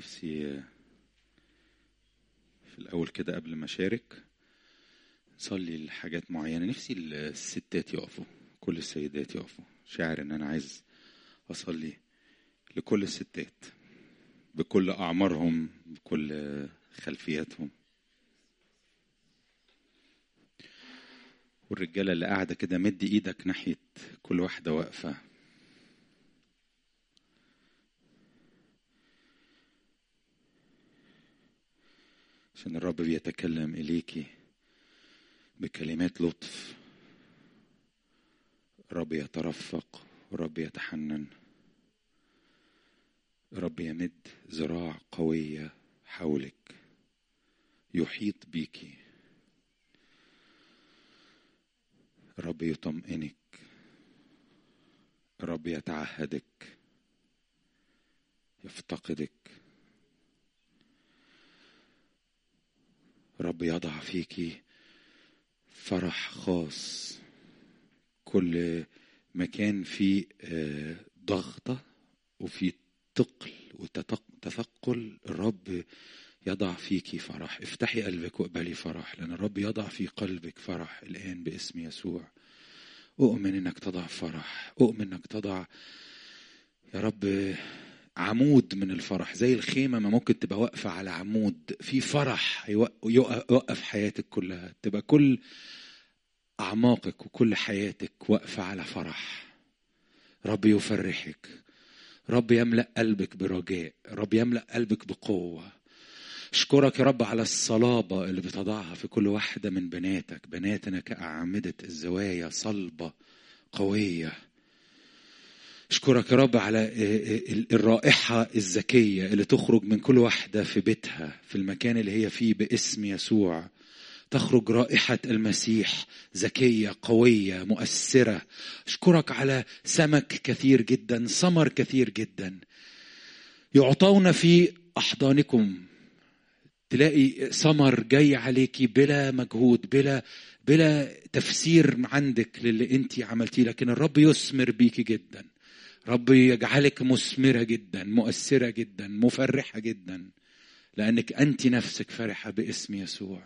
نفسي في الأول كده قبل ما أشارك نصلي لحاجات معينة نفسي الستات يقفوا كل السيدات يقفوا شاعر إن أنا عايز أصلي لكل الستات بكل أعمارهم بكل خلفياتهم والرجالة اللي قاعدة كده مد إيدك ناحية كل واحدة واقفة عشان الرب بيتكلم إليكي بكلمات لطف الرب يترفق والرب يتحنن الرب يمد ذراع قوية حولك يحيط بيكي الرب يطمئنك الرب يتعهدك يفتقدك رب يضع فيكي فرح خاص كل مكان فيه ضغطة وفي تقل وتثقل الرب يضع فيكي فرح افتحي قلبك واقبلي فرح لأن الرب يضع في قلبك فرح الآن باسم يسوع أؤمن إنك تضع فرح أؤمن إنك تضع يا رب عمود من الفرح زي الخيمة ما ممكن تبقى واقفة على عمود في فرح يوقف حياتك كلها تبقى كل أعماقك وكل حياتك واقفة على فرح رب يفرحك رب يملأ قلبك برجاء رب يملأ قلبك بقوة اشكرك يا رب على الصلابة اللي بتضعها في كل واحدة من بناتك بناتنا كأعمدة الزوايا صلبة قوية اشكرك يا رب على الرائحة الذكية اللي تخرج من كل واحدة في بيتها في المكان اللي هي فيه باسم يسوع تخرج رائحة المسيح ذكية قوية مؤثرة اشكرك على سمك كثير جدا ثمر كثير جدا يعطون في أحضانكم تلاقي ثمر جاي عليكي بلا مجهود بلا بلا تفسير عندك للي انت عملتيه لكن الرب يثمر بيكي جدا رب يجعلك مثمرة جدا مؤثرة جدا مفرحة جدا لأنك أنت نفسك فرحة باسم يسوع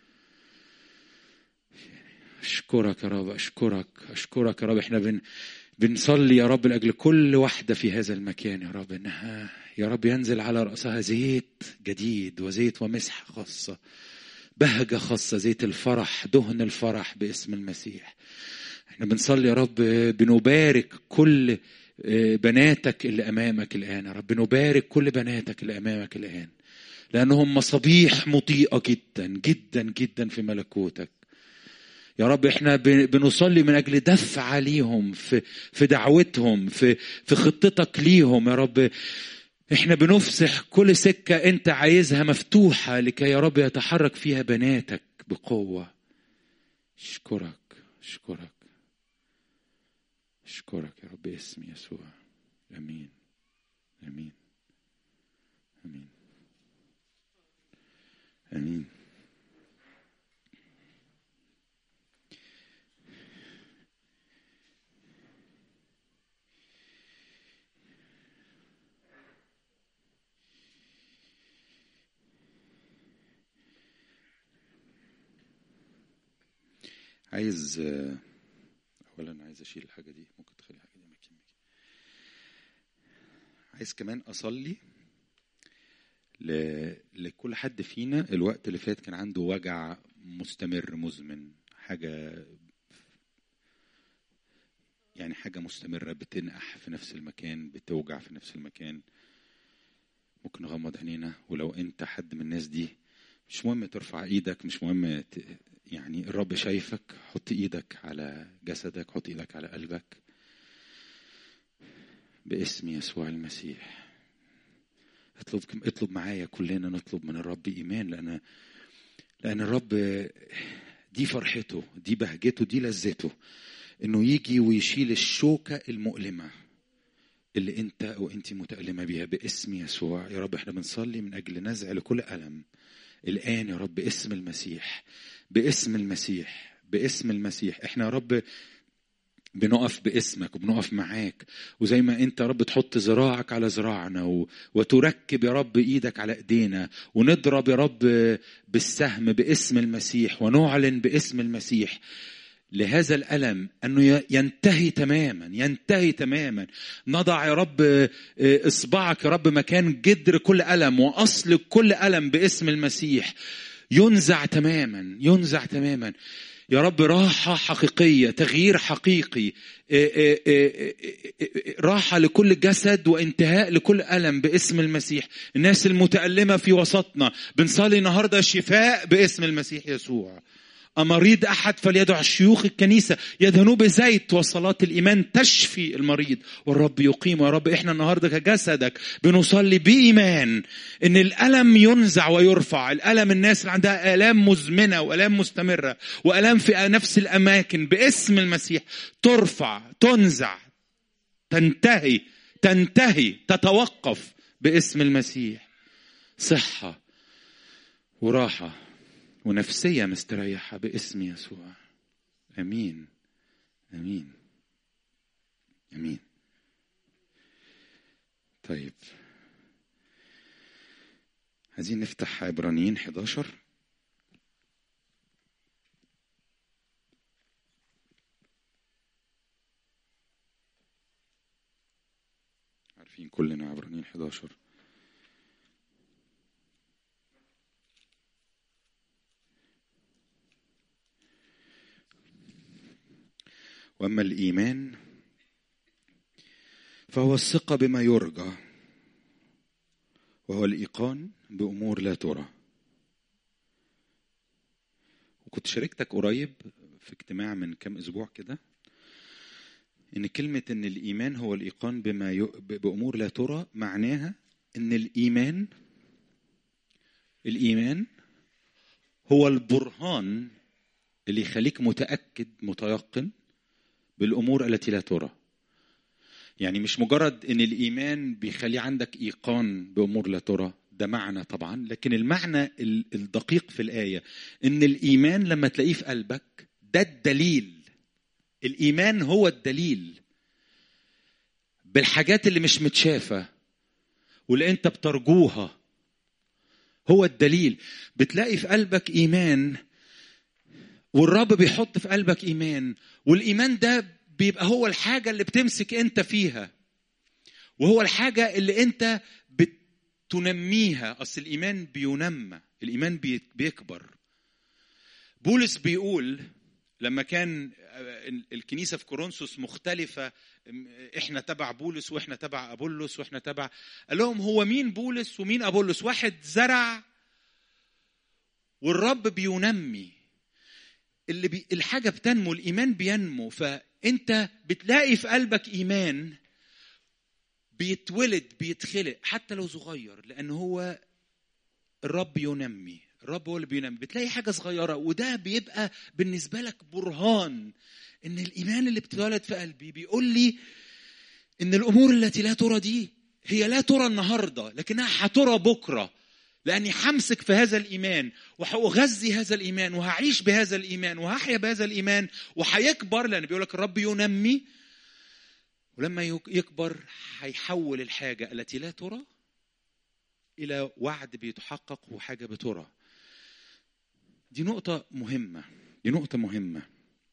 أشكرك يا رب أشكرك أشكرك يا رب إحنا بن بنصلي يا رب لأجل كل واحدة في هذا المكان يا رب إنها يا رب ينزل على رأسها زيت جديد وزيت ومسحة خاصة بهجة خاصة زيت الفرح دهن الفرح باسم المسيح احنا بنصلي يا رب بنبارك كل بناتك اللي امامك الان يا رب نبارك كل بناتك اللي امامك الان لانهم مصابيح مضيئه جدا جدا جدا في ملكوتك يا رب احنا بنصلي من اجل دفع عليهم في في دعوتهم في في خطتك ليهم يا رب احنا بنفسح كل سكه انت عايزها مفتوحه لكي يا رب يتحرك فيها بناتك بقوه اشكرك اشكرك اشكرك يا رب باسم يسوع امين امين امين امين عايز اولا عايز اشيل الحاجه دي ممكن تخلي الحاجه دي مكان عايز كمان اصلي ل... لكل حد فينا الوقت اللي فات كان عنده وجع مستمر مزمن حاجه يعني حاجه مستمره بتنقح في نفس المكان بتوجع في نفس المكان ممكن نغمض عينينا ولو انت حد من الناس دي مش مهم ترفع ايدك مش مهم ت... يعني الرب شايفك حط ايدك على جسدك حط ايدك على قلبك باسم يسوع المسيح اطلب اطلب معايا كلنا نطلب من الرب ايمان لان لان الرب دي فرحته دي بهجته دي لذته انه يجي ويشيل الشوكه المؤلمه اللي انت او انت متألمة بيها باسم يسوع يا رب احنا بنصلي من اجل نزع لكل ألم الآن يا رب باسم المسيح باسم المسيح باسم المسيح احنا يا رب بنقف باسمك وبنقف معاك وزي ما انت يا رب تحط ذراعك على ذراعنا و... وتركب يا رب ايدك على ايدينا ونضرب يا رب بالسهم باسم المسيح ونعلن باسم المسيح لهذا الألم أنه ينتهي تماما ينتهي تماما نضع يا رب إصبعك يا رب مكان جدر كل ألم وأصل كل ألم باسم المسيح ينزع تماما ينزع تماما يا رب راحة حقيقية تغيير حقيقي راحة لكل جسد وانتهاء لكل ألم باسم المسيح الناس المتألمة في وسطنا بنصلي النهاردة شفاء باسم المسيح يسوع أمريض أحد فليدع شيوخ الكنيسة يدهنوه بزيت وصلاة الإيمان تشفي المريض والرب يقيم يا رب إحنا النهاردة كجسدك بنصلي بإيمان إن الألم ينزع ويرفع الألم الناس اللي عندها آلام مزمنة وآلام مستمرة وآلام في نفس الأماكن باسم المسيح ترفع تنزع تنتهي تنتهي تتوقف باسم المسيح صحة وراحة ونفسية مستريحة باسم يسوع امين امين امين طيب عايزين نفتح عبرانيين 11 عارفين كلنا عبرانيين 11 واما الايمان فهو الثقه بما يرجى وهو الايقان بامور لا ترى وكنت شاركتك قريب في اجتماع من كام اسبوع كده ان كلمه ان الايمان هو الايقان بما ي... بامور لا ترى معناها ان الايمان الايمان هو البرهان اللي يخليك متاكد متيقن بالامور التي لا ترى يعني مش مجرد ان الايمان بيخلي عندك ايقان بامور لا ترى ده معنى طبعا لكن المعنى الدقيق في الايه ان الايمان لما تلاقيه في قلبك ده الدليل الايمان هو الدليل بالحاجات اللي مش متشافه واللي انت بترجوها هو الدليل بتلاقي في قلبك ايمان والرب بيحط في قلبك ايمان والايمان ده بيبقى هو الحاجه اللي بتمسك انت فيها وهو الحاجه اللي انت بتنميها اصل الايمان بينمى الايمان بيكبر بولس بيقول لما كان الكنيسه في كورنثوس مختلفه احنا تبع بولس واحنا تبع ابولس واحنا تبع قال لهم هو مين بولس ومين ابولس واحد زرع والرب بينمي اللي بي الحاجه بتنمو الايمان بينمو فانت بتلاقي في قلبك ايمان بيتولد بيتخلق حتى لو صغير لان هو الرب ينمي الرب هو اللي بينمي بتلاقي حاجه صغيره وده بيبقى بالنسبه لك برهان ان الايمان اللي بتتولد في قلبي بيقول لي ان الامور التي لا ترى دي هي لا ترى النهارده لكنها هترى بكره لاني همسك في هذا الايمان وهغذي هذا الايمان وهعيش بهذا الايمان وهحيا بهذا الايمان وهيكبر لان بيقول لك الرب ينمي ولما يكبر هيحول الحاجه التي لا ترى الى وعد بيتحقق وحاجه بترى دي نقطه مهمه دي نقطه مهمه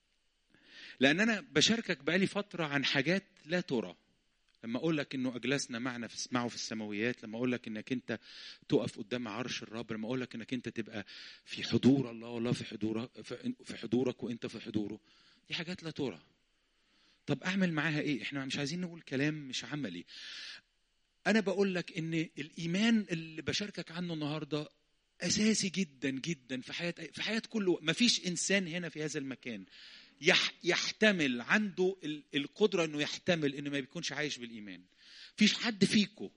لان انا بشاركك بقالي فتره عن حاجات لا ترى لما اقول لك انه اجلسنا معنا في معه في السماويات لما اقول لك انك انت تقف قدام عرش الرب لما اقول لك انك انت تبقى في حضور الله والله في حضورك في حضورك وانت في حضوره دي حاجات لا ترى طب اعمل معاها ايه احنا مش عايزين نقول كلام مش عملي انا بقول لك ان الايمان اللي بشاركك عنه النهارده اساسي جدا جدا في حياه في حياه كل ما فيش انسان هنا في هذا المكان يحتمل عنده القدره انه يحتمل انه ما بيكونش عايش بالايمان فيش حد فيكو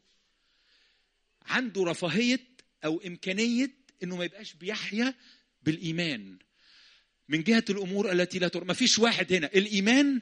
عنده رفاهيه او امكانيه انه ما يبقاش بيحيا بالايمان من جهه الامور التي لا ترى ما فيش واحد هنا الايمان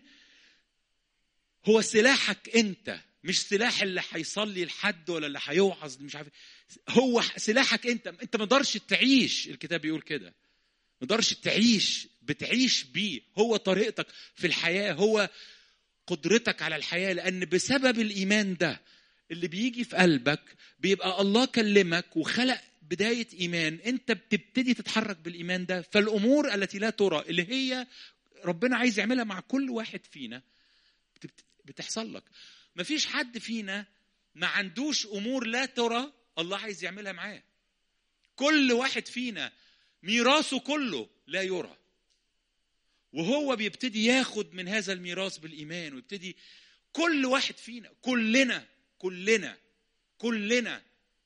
هو سلاحك انت مش سلاح اللي هيصلي لحد ولا اللي هيوعظ مش عارف هو سلاحك انت انت ما تقدرش تعيش الكتاب بيقول كده ما تقدرش تعيش بتعيش بيه هو طريقتك في الحياه هو قدرتك على الحياه لان بسبب الايمان ده اللي بيجي في قلبك بيبقى الله كلمك وخلق بدايه ايمان انت بتبتدي تتحرك بالايمان ده فالامور التي لا ترى اللي هي ربنا عايز يعملها مع كل واحد فينا بتبت- بتحصل لك مفيش حد فينا ما عندوش امور لا ترى الله عايز يعملها معاه كل واحد فينا ميراثه كله لا يرى وهو بيبتدي ياخد من هذا الميراث بالايمان ويبتدي كل واحد فينا كلنا كلنا كلنا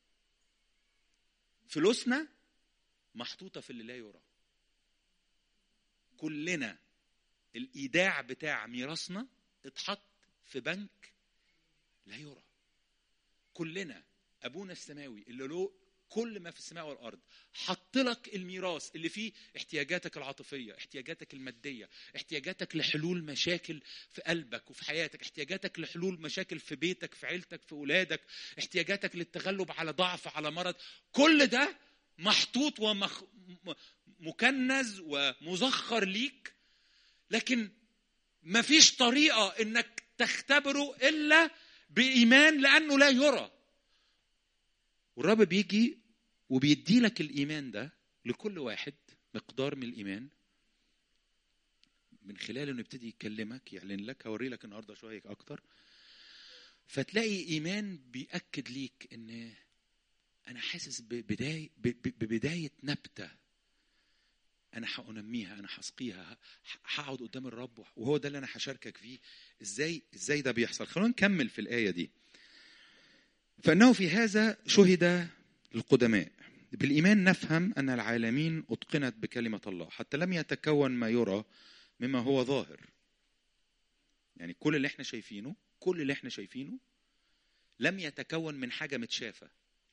فلوسنا محطوطه في اللي لا يرى كلنا الايداع بتاع ميراثنا اتحط في بنك لا يرى كلنا ابونا السماوي اللي له كل ما في السماء والارض حط لك الميراث اللي فيه احتياجاتك العاطفيه احتياجاتك الماديه احتياجاتك لحلول مشاكل في قلبك وفي حياتك احتياجاتك لحلول مشاكل في بيتك في عيلتك في اولادك احتياجاتك للتغلب على ضعف على مرض كل ده محطوط ومكنز ومزخر ليك لكن مفيش طريقه انك تختبره الا بايمان لانه لا يرى والرب بيجي وبيدي لك الايمان ده لكل واحد مقدار من الايمان من خلال انه يبتدي يكلمك يعلن لك هوري لك النهارده شويه اكتر فتلاقي ايمان بياكد ليك ان انا حاسس ببدايه ببدايه نبته انا هانميها انا هسقيها هقعد قدام الرب وهو ده اللي انا هشاركك فيه ازاي ازاي ده بيحصل خلونا نكمل في الايه دي فانه في هذا شهد القدماء بالايمان نفهم ان العالمين اتقنت بكلمه الله حتى لم يتكون ما يرى مما هو ظاهر يعني كل اللي احنا شايفينه كل اللي احنا شايفينه لم يتكون من حاجه متشافه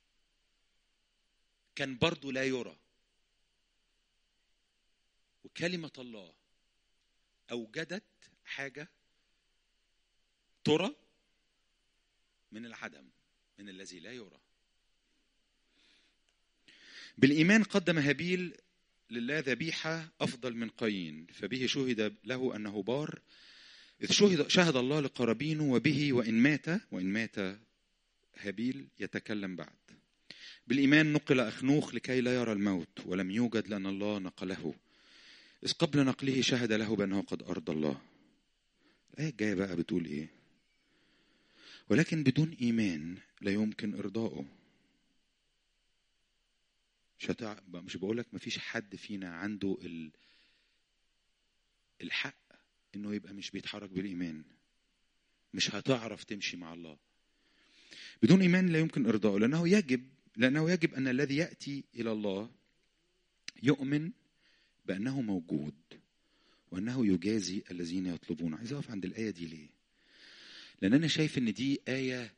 كان برضه لا يرى وكلمه الله اوجدت حاجه ترى من العدم من الذي لا يرى بالإيمان قدم هابيل لله ذبيحة أفضل من قايين فبه شهد له أنه بار إذ شهد, شهد الله لقرابينه وبه وإن مات وإن مات هابيل يتكلم بعد بالإيمان نقل أخنوخ لكي لا يرى الموت ولم يوجد لأن الله نقله إذ قبل نقله شهد له بأنه قد أرضى الله الآية الجاية بقى بتقول إيه ولكن بدون إيمان لا يمكن إرضائه مش هتع... مش بقول لك مفيش حد فينا عنده ال... الحق انه يبقى مش بيتحرك بالايمان مش هتعرف تمشي مع الله بدون ايمان لا يمكن ارضائه لانه يجب لانه يجب ان الذي ياتي الى الله يؤمن بانه موجود وانه يجازي الذين يطلبون عايز اقف عند الايه دي ليه لان انا شايف ان دي ايه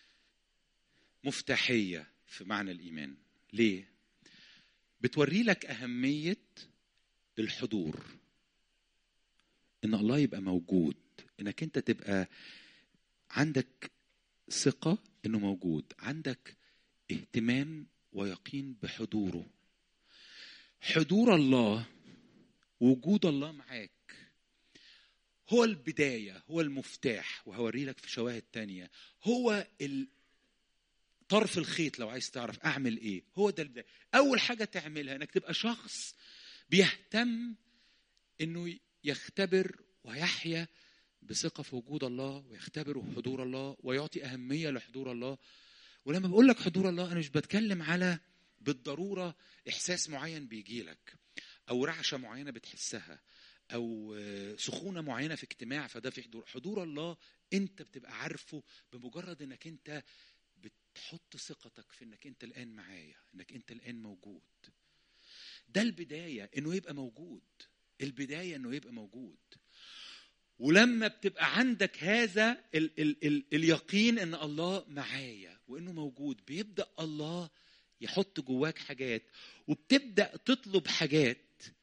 مفتاحيه في معنى الايمان ليه بتوري لك اهميه الحضور ان الله يبقى موجود انك انت تبقى عندك ثقه انه موجود عندك اهتمام ويقين بحضوره حضور الله وجود الله معاك هو البداية هو المفتاح وهوري لك في شواهد تانية هو طرف الخيط لو عايز تعرف أعمل إيه هو ده البداية أول حاجة تعملها إنك تبقى شخص بيهتم إنه يختبر ويحيا بثقة في وجود الله ويختبر حضور الله ويعطي أهمية لحضور الله ولما بقول لك حضور الله أنا مش بتكلم على بالضرورة إحساس معين بيجي لك أو رعشة معينة بتحسها او سخونه معينه في اجتماع فده في حضور حضور الله انت بتبقى عارفه بمجرد انك انت بتحط ثقتك في انك انت الان معايا انك انت الان موجود ده البدايه انه يبقى موجود البدايه انه يبقى موجود ولما بتبقى عندك هذا ال ال ال اليقين ان الله معايا وانه موجود بيبدا الله يحط جواك حاجات وبتبدا تطلب حاجات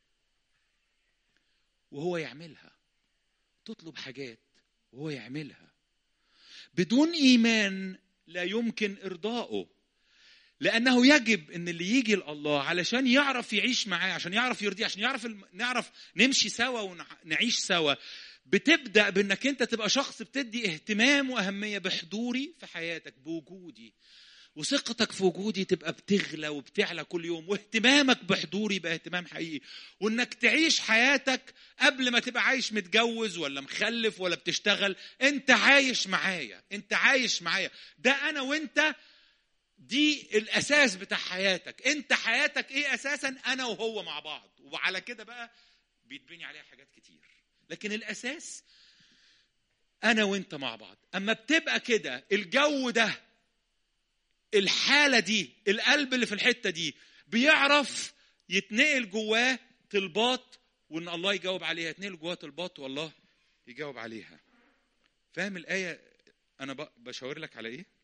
وهو يعملها تطلب حاجات وهو يعملها بدون ايمان لا يمكن ارضائه لانه يجب ان اللي يجي لله علشان يعرف يعيش معاه عشان يعرف يرضيه عشان يعرف الم... نعرف نمشي سوا ونعيش سوا بتبدا بانك انت تبقى شخص بتدي اهتمام واهميه بحضوري في حياتك بوجودي وثقتك في وجودي تبقى بتغلى وبتعلى كل يوم واهتمامك بحضوري بقى اهتمام حقيقي وانك تعيش حياتك قبل ما تبقى عايش متجوز ولا مخلف ولا بتشتغل انت عايش معايا انت عايش معايا ده انا وانت دي الاساس بتاع حياتك انت حياتك ايه اساسا انا وهو مع بعض وعلى كده بقى بيتبني عليها حاجات كتير لكن الاساس انا وانت مع بعض اما بتبقى كده الجو ده الحاله دي القلب اللي في الحته دي بيعرف يتنقل جواه طلبات وان الله يجاوب عليها يتنقل جواه طلبات والله يجاوب عليها فاهم الايه انا بشاور لك على ايه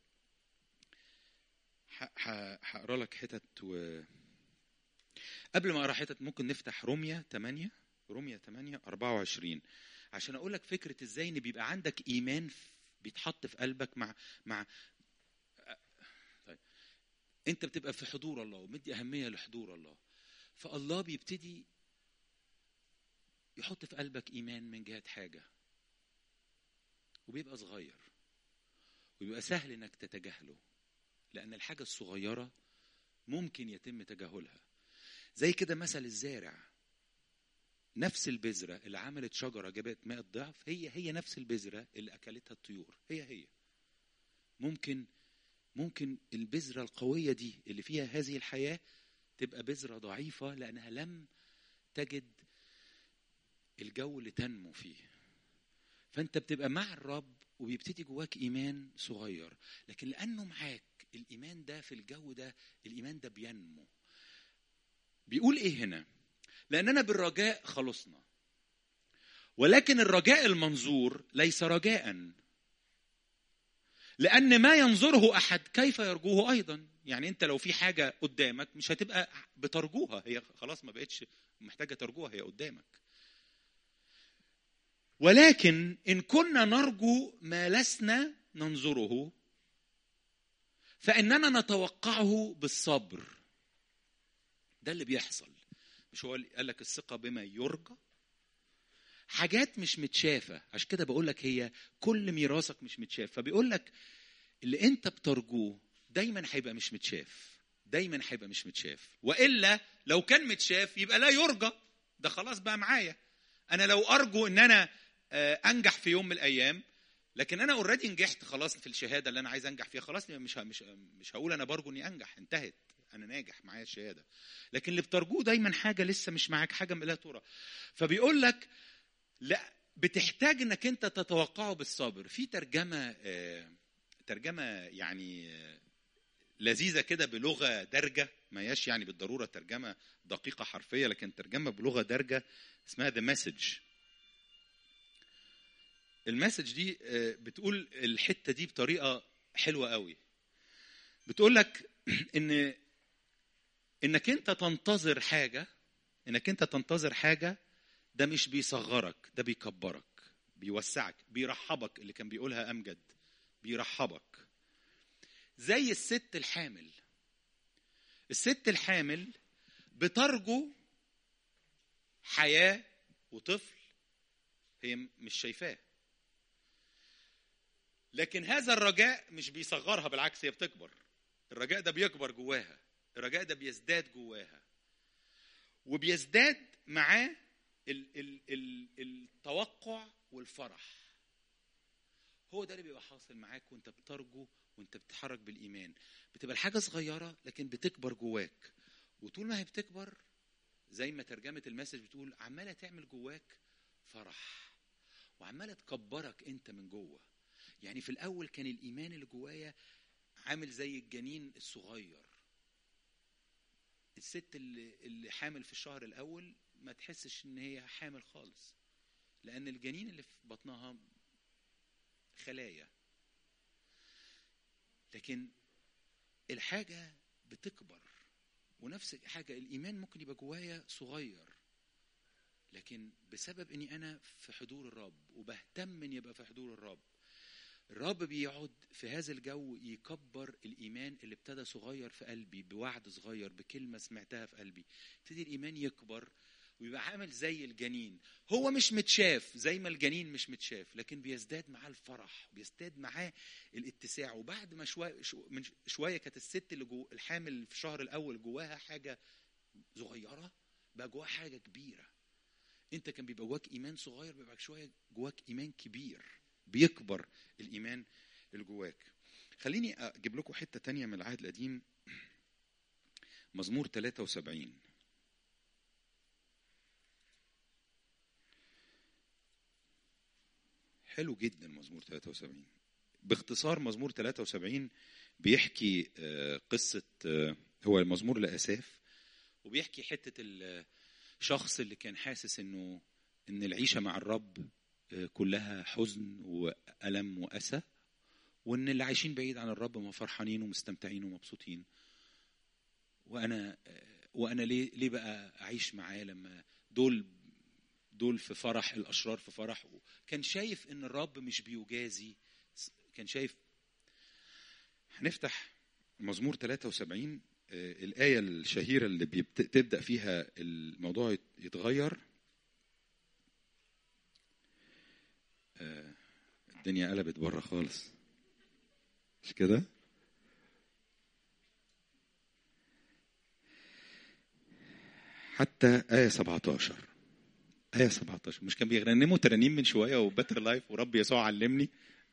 هقرا لك حتت و قبل ما اقرا حتت ممكن نفتح روميا 8 روميا 8 24 عشان اقول لك فكره ازاي ان بيبقى عندك ايمان بيتحط في قلبك مع مع طيب انت بتبقى في حضور الله ومدي اهميه لحضور الله فالله بيبتدي يحط في قلبك ايمان من جهه حاجه وبيبقى صغير وبيبقى سهل انك تتجاهله لأن الحاجة الصغيرة ممكن يتم تجاهلها زي كده مثل الزارع نفس البذرة اللي عملت شجرة جابت ماء ضعف هي هي نفس البذرة اللي أكلتها الطيور هي هي ممكن ممكن البذرة القوية دي اللي فيها هذه الحياة تبقى بذرة ضعيفة لأنها لم تجد الجو اللي تنمو فيه فأنت بتبقى مع الرب وبيبتدي جواك إيمان صغير لكن لأنه معاك الايمان ده في الجو ده الايمان ده بينمو بيقول ايه هنا لاننا بالرجاء خلصنا ولكن الرجاء المنظور ليس رجاء لان ما ينظره احد كيف يرجوه ايضا يعني انت لو في حاجه قدامك مش هتبقى بترجوها هي خلاص ما بقتش محتاجه ترجوها هي قدامك ولكن ان كنا نرجو ما لسنا ننظره فاننا نتوقعه بالصبر ده اللي بيحصل مش هو قال لك الثقه بما يرجى حاجات مش متشافه عشان كده بقول لك هي كل ميراثك مش متشاف فبيقول لك اللي انت بترجوه دايما هيبقى مش متشاف دايما هيبقى مش متشاف والا لو كان متشاف يبقى لا يرجى ده خلاص بقى معايا انا لو ارجو ان انا انجح في يوم من الايام لكن انا اوريدي نجحت خلاص في الشهاده اللي انا عايز انجح فيها خلاص مش مش مش هقول انا برجو اني انجح انتهت انا ناجح معايا الشهاده لكن اللي بترجوه دايما حاجه لسه مش معاك حاجه لا ترى فبيقول لك لا بتحتاج انك انت تتوقعه بالصبر في ترجمه ترجمه يعني لذيذه كده بلغه درجه ما هياش يعني بالضروره ترجمه دقيقه حرفيه لكن ترجمه بلغه درجه اسمها ذا مسج المسج دي بتقول الحته دي بطريقه حلوه قوي بتقول لك ان انك انت تنتظر حاجه انك انت تنتظر حاجه ده مش بيصغرك ده بيكبرك بيوسعك بيرحبك اللي كان بيقولها امجد بيرحبك زي الست الحامل الست الحامل بترجو حياه وطفل هي مش شايفاه لكن هذا الرجاء مش بيصغرها بالعكس هي بتكبر الرجاء ده بيكبر جواها الرجاء ده بيزداد جواها وبيزداد معاه ال ال ال التوقع والفرح هو ده اللي بيبقى حاصل معاك وانت بترجو وانت بتتحرك بالايمان بتبقى الحاجه صغيره لكن بتكبر جواك وطول ما هي بتكبر زي ما ترجمه المسج بتقول عماله تعمل جواك فرح وعماله تكبرك انت من جوه يعني في الاول كان الايمان اللي جوايا عامل زي الجنين الصغير الست اللي اللي حامل في الشهر الاول ما تحسش ان هي حامل خالص لان الجنين اللي في بطنها خلايا لكن الحاجه بتكبر ونفس الحاجه الايمان ممكن يبقى جوايا صغير لكن بسبب اني انا في حضور الرب وبهتم ان يبقى في حضور الرب الرب بيقعد في هذا الجو يكبر الايمان اللي ابتدى صغير في قلبي بوعد صغير بكلمه سمعتها في قلبي ابتدي الايمان يكبر ويبقى عامل زي الجنين هو مش متشاف زي ما الجنين مش متشاف لكن بيزداد معاه الفرح بيزداد معاه الاتساع وبعد ما شويه من شويه كانت الست اللي جو الحامل في الشهر الاول جواها حاجه صغيره بقى جواها حاجه كبيره انت كان بيبقى جواك ايمان صغير بيبقى شويه جواك ايمان كبير بيكبر الايمان اللي جواك خليني اجيب لكم حته تانية من العهد القديم مزمور 73 حلو جدا مزمور 73 باختصار مزمور 73 بيحكي قصة هو مزمور لأساف وبيحكي حتة الشخص اللي كان حاسس انه ان العيشة مع الرب كلها حزن وألم وأسى وان اللي عايشين بعيد عن الرب ما فرحانين ومستمتعين ومبسوطين وانا وانا ليه ليه بقى اعيش معاه لما دول دول في فرح الاشرار في فرح كان شايف ان الرب مش بيجازي كان شايف هنفتح مزمور 73 الآية الشهيرة اللي بتبدأ فيها الموضوع يتغير الدنيا قلبت بره خالص مش كده؟ حتى آية 17 آية 17 مش كان بيغنموا ترانيم من شوية وبتر لايف ورب يسوع علمني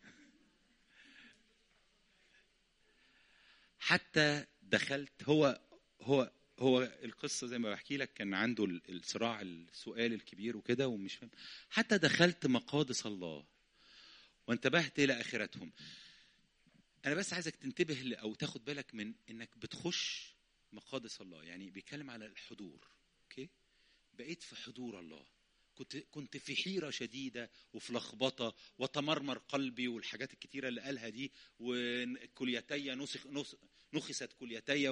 حتى دخلت هو هو هو القصه زي ما بحكي لك كان عنده الصراع السؤال الكبير وكده ومش فاهم حتى دخلت مقادس الله وانتبهت الى اخرتهم انا بس عايزك تنتبه او تاخد بالك من انك بتخش مقادس الله يعني بيتكلم على الحضور اوكي بقيت في حضور الله كنت كنت في حيرة شديدة وفي لخبطة وتمرمر قلبي والحاجات الكتيرة اللي قالها دي وكليتي نسخ نخست كليتي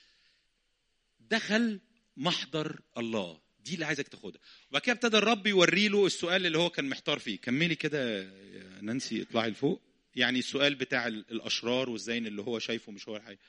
دخل محضر الله دي اللي عايزك تاخدها وبعد كده ابتدى الرب يوري له السؤال اللي هو كان محتار فيه كملي كده يا نانسي اطلعي لفوق يعني السؤال بتاع الاشرار والزين اللي هو شايفه مش هو الحقيقي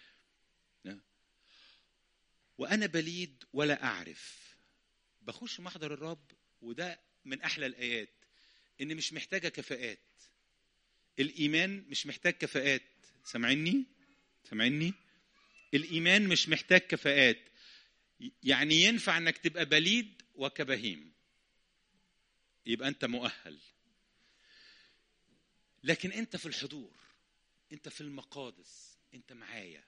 وانا بليد ولا اعرف بخش محضر الرب وده من احلى الايات ان مش محتاجه كفاءات الايمان مش محتاج كفاءات سامعيني سامعيني الايمان مش محتاج كفاءات يعني ينفع انك تبقى بليد وكبهيم يبقى انت مؤهل لكن انت في الحضور انت في المقادس انت معايا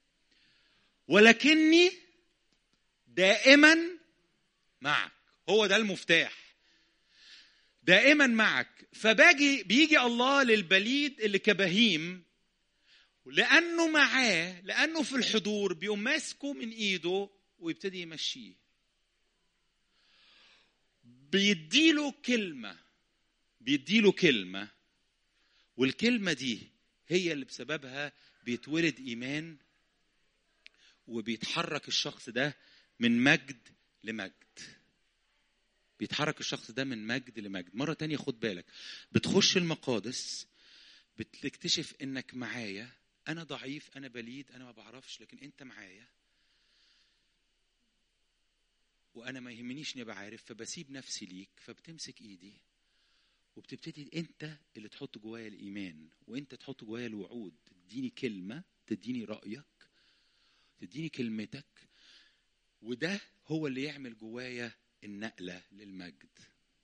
ولكني دائما معك هو ده المفتاح دائما معك فباجي بيجي الله للبليد اللي كبهيم لانه معاه لانه في الحضور بيقوم ماسكه من ايده ويبتدي يمشيه بيديله كلمه بيديله كلمه والكلمه دي هي اللي بسببها بيتولد ايمان وبيتحرك الشخص ده من مجد لمجد بيتحرك الشخص ده من مجد لمجد مرة تانية خد بالك بتخش المقادس بتكتشف انك معايا انا ضعيف انا بليد انا ما بعرفش لكن انت معايا وانا ما يهمنيش اني ابقى عارف فبسيب نفسي ليك فبتمسك ايدي وبتبتدي انت اللي تحط جوايا الايمان وانت تحط جوايا الوعود تديني كلمه تديني رايك تديني كلمتك وده هو اللي يعمل جوايا النقله للمجد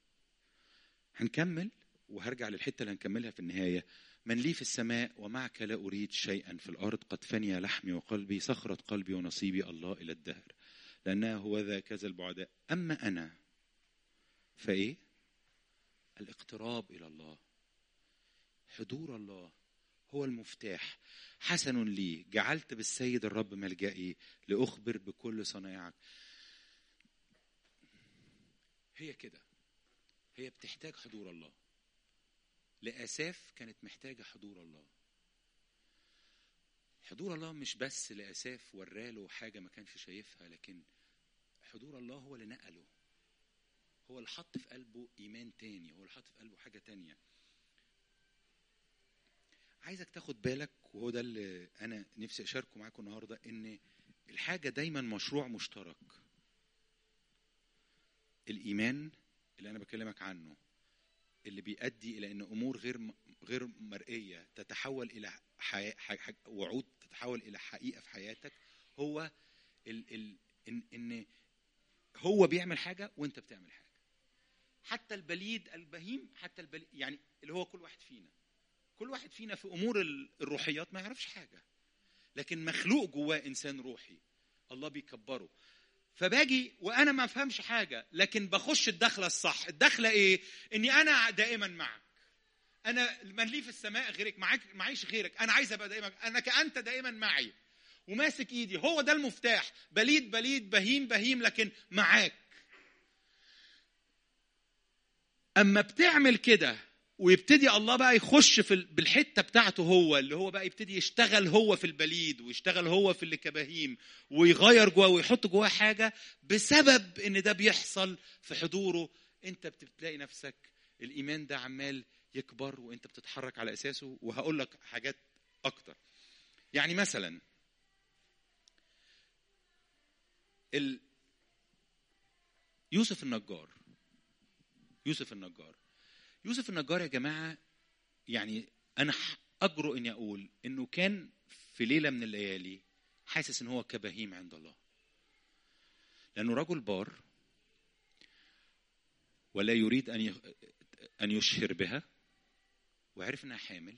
هنكمل وهرجع للحته اللي هنكملها في النهايه من لي في السماء ومعك لا اريد شيئا في الارض قد فني لحمي وقلبي صخره قلبي ونصيبي الله الى الدهر لانه هو ذا كذا البعداء اما انا فايه الاقتراب الى الله حضور الله هو المفتاح حسن لي جعلت بالسيد الرب ملجئي لاخبر بكل صنائعك هي كده هي بتحتاج حضور الله لاساف كانت محتاجه حضور الله حضور الله مش بس لاساف وراله حاجه ما كانش شايفها لكن حضور الله هو اللي نقله هو اللي حط في قلبه ايمان تاني هو اللي حط في قلبه حاجه تانيه عايزك تاخد بالك وهو ده اللي انا نفسي اشاركه معاكم النهارده ان الحاجه دايما مشروع مشترك الايمان اللي انا بكلمك عنه اللي بيؤدي الى ان امور غير م- غير مرئيه تتحول الى حي... حي... حي... وعود تتحول الى حقيقه في حياتك هو ال... ال... ان ان هو بيعمل حاجه وانت بتعمل حاجه حتى البليد البهيم حتى البليد يعني اللي هو كل واحد فينا كل واحد فينا في امور ال- الروحيات ما يعرفش حاجه لكن مخلوق جواه انسان روحي الله بيكبره فباجي وانا ما افهمش حاجه لكن بخش الدخله الصح الدخله ايه اني انا دائما معك انا من لي في السماء غيرك معاك معيش غيرك انا عايز ابقى دائما انك انت دائما معي وماسك ايدي هو ده المفتاح بليد بليد بهيم بهيم لكن معاك اما بتعمل كده ويبتدي الله بقى يخش في ال- بالحته بتاعته هو اللي هو بقى يبتدي يشتغل هو في البليد ويشتغل هو في اللي كبهيم ويغير جواه ويحط جواه حاجه بسبب ان ده بيحصل في حضوره انت بتلاقي نفسك الايمان ده عمال يكبر وانت بتتحرك على اساسه وهقول لك حاجات اكتر يعني مثلا ال... يوسف النجار يوسف النجار يوسف النجار يا جماعه يعني انا ح- اجرؤ اني اقول انه كان في ليله من الليالي حاسس ان هو كبهيم عند الله لانه رجل بار ولا يريد ان ي- ان يشهر بها وعرف انها حامل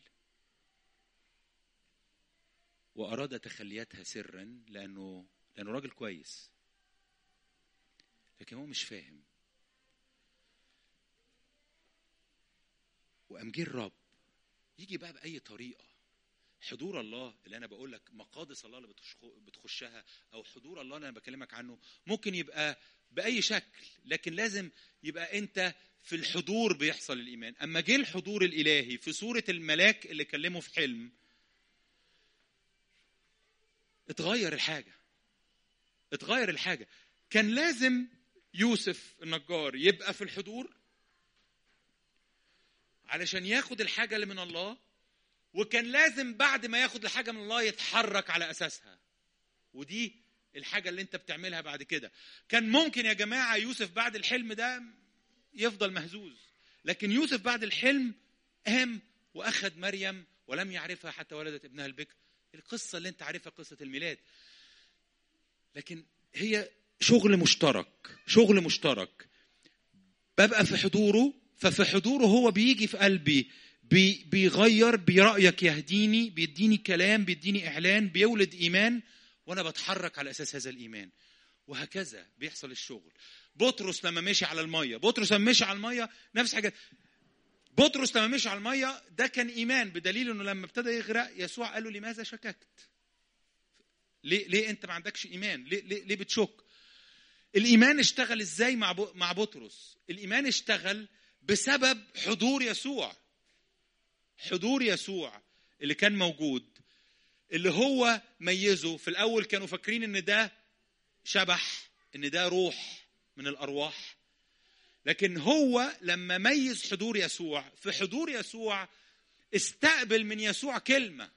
واراد تخلياتها سرا لانه لانه راجل كويس لكن هو مش فاهم وقام جه الرب يجي بقى باي طريقه حضور الله اللي انا بقول لك مقادس الله اللي بتخش- بتخشها او حضور الله اللي انا بكلمك عنه ممكن يبقى باي شكل لكن لازم يبقى انت في الحضور بيحصل الايمان اما جه الحضور الالهي في صوره الملاك اللي كلمه في حلم اتغير الحاجه اتغير الحاجه كان لازم يوسف النجار يبقى في الحضور علشان ياخد الحاجه اللي من الله وكان لازم بعد ما ياخد الحاجه من الله يتحرك على اساسها ودي الحاجه اللي انت بتعملها بعد كده كان ممكن يا جماعه يوسف بعد الحلم ده يفضل مهزوز لكن يوسف بعد الحلم قام واخد مريم ولم يعرفها حتى ولدت ابنها البكر القصه اللي انت عارفها قصه الميلاد لكن هي شغل مشترك شغل مشترك ببقى في حضوره ففي حضوره هو بيجي في قلبي بي بيغير برأيك يهديني بيديني كلام بيديني إعلان بيولد إيمان وأنا بتحرك على أساس هذا الإيمان وهكذا بيحصل الشغل بطرس لما مشي على المية بطرس لما مشي على المية نفس حاجة بطرس لما مشي على المية ده كان إيمان بدليل إنه لما ابتدى يغرق يسوع قال له لماذا شككت ليه ليه أنت ما عندكش إيمان ليه ليه, ليه بتشك الايمان اشتغل ازاي مع ب- مع بطرس الايمان اشتغل بسبب حضور يسوع حضور يسوع اللي كان موجود اللي هو ميزه في الاول كانوا فاكرين ان ده شبح ان ده روح من الارواح لكن هو لما ميز حضور يسوع في حضور يسوع استقبل من يسوع كلمه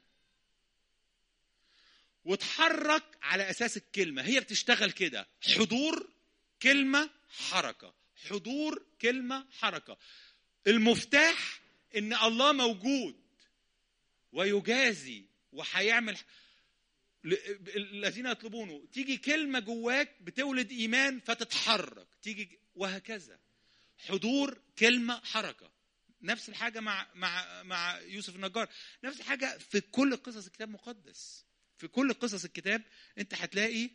وتحرك على اساس الكلمه هي بتشتغل كده حضور كلمه حركه حضور كلمه حركه المفتاح ان الله موجود ويجازي وهيعمل ل- الذين يطلبونه تيجي كلمه جواك بتولد ايمان فتتحرك تيجي وهكذا حضور كلمه حركه نفس الحاجه مع مع مع يوسف النجار نفس الحاجه في كل قصص الكتاب المقدس في كل قصص الكتاب انت هتلاقي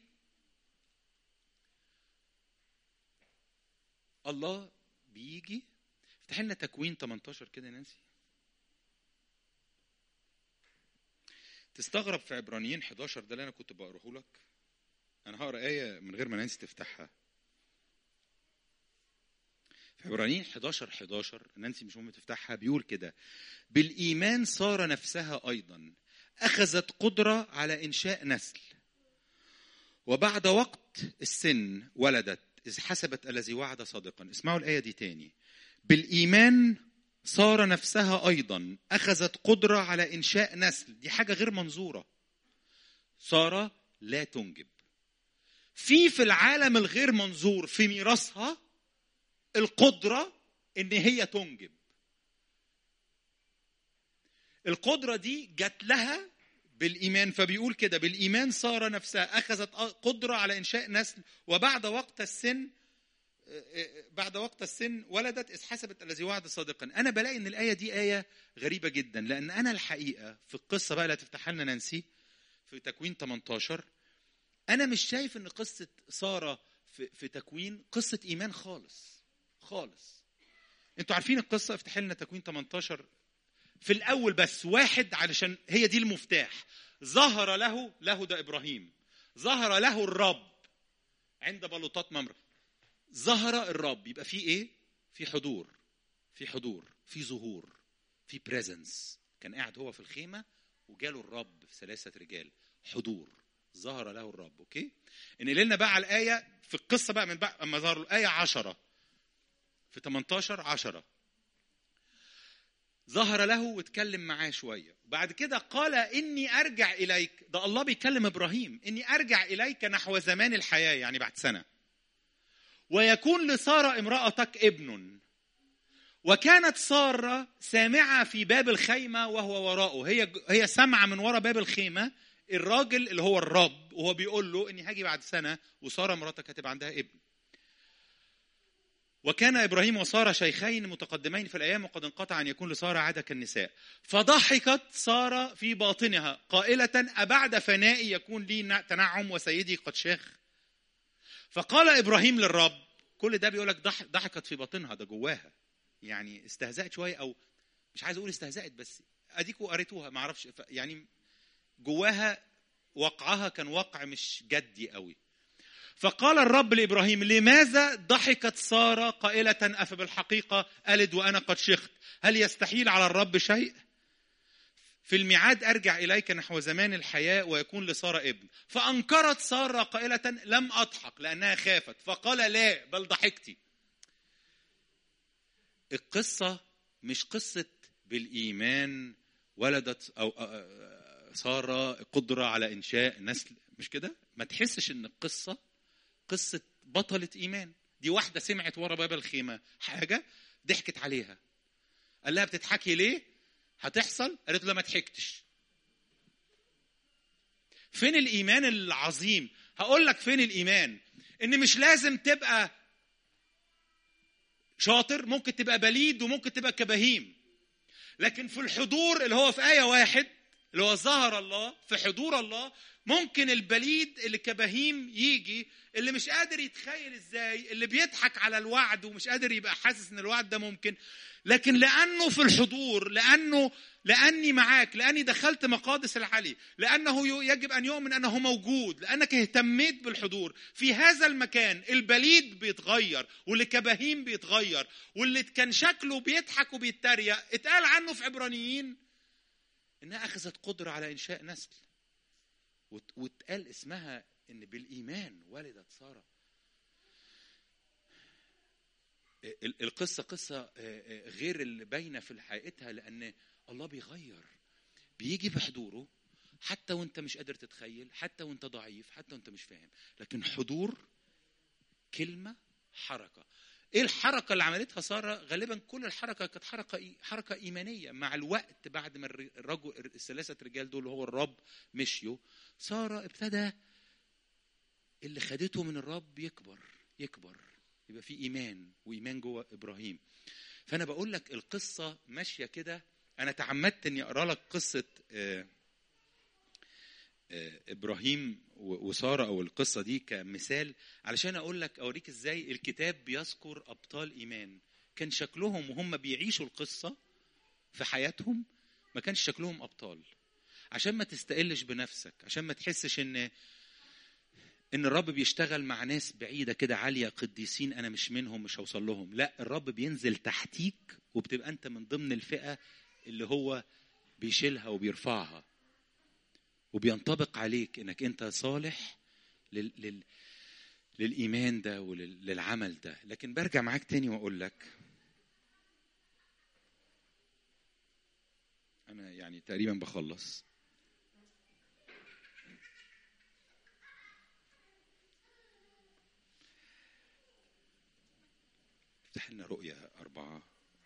الله بيجي افتح لنا تكوين 18 كده يا نانسي تستغرب في عبرانيين 11 ده اللي انا كنت بقراه لك انا هقرا ايه من غير ما نانسي تفتحها في عبرانيين 11 11 نانسي مش مهم تفتحها بيقول كده بالايمان صار نفسها ايضا اخذت قدره على انشاء نسل وبعد وقت السن ولدت اذ حسبت الذي وعد صادقا اسمعوا الايه دي تاني بالايمان صار نفسها ايضا اخذت قدره على انشاء نسل دي حاجه غير منظوره ساره لا تنجب في في العالم الغير منظور في ميراثها القدره ان هي تنجب القدره دي جت لها بالايمان فبيقول كده بالايمان ساره نفسها اخذت قدره على انشاء نسل وبعد وقت السن بعد وقت السن ولدت إذ حسبت الذي وعد صادقا أنا بلاقي أن الآية دي آية غريبة جدا لأن أنا الحقيقة في القصة بقى اللي هتفتحها لنا نانسي في تكوين 18 أنا مش شايف أن قصة سارة في, في تكوين قصة إيمان خالص خالص أنتوا عارفين القصة افتح لنا تكوين 18 في الأول بس واحد علشان هي دي المفتاح ظهر له له ده إبراهيم ظهر له الرب عند بلوطات ممرة ظهر الرب يبقى في ايه في حضور في حضور في ظهور في بريزنس كان قاعد هو في الخيمه وجاله الرب في ثلاثه رجال حضور ظهر له الرب اوكي انقل لنا بقى على الايه في القصه بقى من بقى اما ظهر الايه 10 في 18 10 ظهر له واتكلم معاه شويه بعد كده قال اني ارجع اليك ده الله بيكلم ابراهيم اني ارجع اليك نحو زمان الحياه يعني بعد سنه ويكون لساره امراتك ابن وكانت ساره سامعه في باب الخيمه وهو وراءه هي هي سامعه من وراء باب الخيمه الراجل اللي هو الرب وهو بيقول له اني هاجي بعد سنه وساره مراتك هتبقى عندها ابن وكان ابراهيم وساره شيخين متقدمين في الايام وقد انقطع ان يكون لساره عاده كالنساء فضحكت ساره في باطنها قائله ابعد فنائي يكون لي تنعم وسيدي قد شاخ فقال ابراهيم للرب كل ده بيقول لك ضحكت في باطنها ده جواها يعني استهزأت شويه او مش عايز اقول استهزأت بس اديكوا قريتوها ما اعرفش يعني جواها وقعها كان وقع مش جدي قوي فقال الرب لابراهيم لماذا ضحكت ساره قائله افبالحقيقه الد وانا قد شخت هل يستحيل على الرب شيء في الميعاد ارجع اليك نحو زمان الحياه ويكون لساره ابن فانكرت ساره قائله لم اضحك لانها خافت فقال لا بل ضحكتي القصه مش قصه بالايمان ولدت او ساره قدره على انشاء نسل مش كده ما تحسش ان القصه قصه بطله ايمان دي واحده سمعت ورا باب الخيمه حاجه ضحكت عليها قال لها بتضحكي ليه هتحصل قالت له ما ضحكتش فين الايمان العظيم هقول لك فين الايمان ان مش لازم تبقى شاطر ممكن تبقى بليد وممكن تبقى كبهيم لكن في الحضور اللي هو في آية واحد اللي هو ظهر الله في حضور الله ممكن البليد اللي كبهيم يجي اللي مش قادر يتخيل ازاي اللي بيضحك على الوعد ومش قادر يبقى حاسس ان الوعد ده ممكن لكن لانه في الحضور لانه لاني معاك لاني دخلت مقادس العلي لانه يجب ان يؤمن انه موجود لانك اهتميت بالحضور في هذا المكان البليد بيتغير واللي كبهيم بيتغير واللي كان شكله بيضحك وبيتريق اتقال عنه في عبرانيين انها اخذت قدره على انشاء نسل واتقال اسمها ان بالايمان ولدت ساره القصه قصه غير اللي باينه في حقيقتها لان الله بيغير بيجي بحضوره حتى وانت مش قادر تتخيل حتى وانت ضعيف حتى وانت مش فاهم لكن حضور كلمه حركه ايه الحركه اللي عملتها ساره غالبا كل الحركه كانت حركه حركه ايمانيه مع الوقت بعد ما الرجل الثلاثه رجال دول هو الرب مشيوا ساره ابتدى اللي خدته من الرب يكبر يكبر يبقى في ايمان وايمان جوه ابراهيم فانا بقول لك القصه ماشيه كده انا تعمدت اني اقرا لك قصه آآ آآ ابراهيم وساره او القصه دي كمثال علشان اقول لك اوريك ازاي الكتاب بيذكر ابطال ايمان كان شكلهم وهم بيعيشوا القصه في حياتهم ما كانش شكلهم ابطال عشان ما تستقلش بنفسك عشان ما تحسش ان ان الرب بيشتغل مع ناس بعيده كده عاليه قديسين انا مش منهم مش هوصل لهم لا الرب بينزل تحتيك وبتبقى انت من ضمن الفئه اللي هو بيشيلها وبيرفعها وبينطبق عليك انك انت صالح لل... لل... للايمان ده وللعمل ده لكن برجع معاك تاني واقول لك انا يعني تقريبا بخلص افتح لنا رؤية أربعة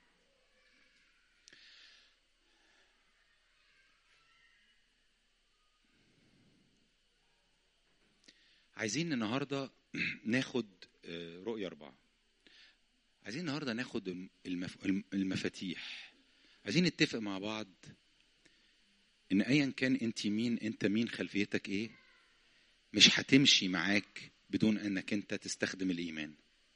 عايزين النهاردة ناخد آه، رؤية أربعة عايزين النهاردة ناخد المف... المفاتيح عايزين نتفق مع بعض ان ايا كان انت مين انت مين خلفيتك ايه مش هتمشي معاك بدون انك انت تستخدم الايمان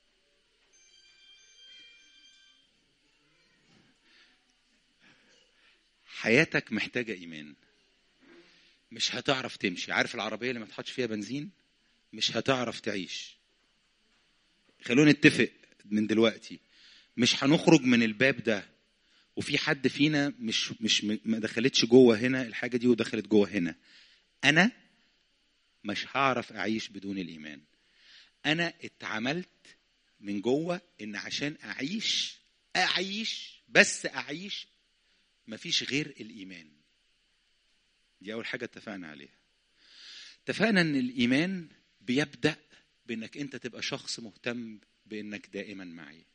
حياتك محتاجة إيمان مش هتعرف تمشي عارف العربية اللي ما تحطش فيها بنزين مش هتعرف تعيش خلونا نتفق من دلوقتي مش هنخرج من الباب ده وفي حد فينا مش مش ما دخلتش جوه هنا الحاجه دي ودخلت جوه هنا انا مش هعرف اعيش بدون الايمان انا اتعملت من جوه ان عشان اعيش اعيش بس اعيش مفيش غير الايمان دي اول حاجه اتفقنا عليها اتفقنا ان الايمان بيبدا بانك انت تبقى شخص مهتم بانك دائما معي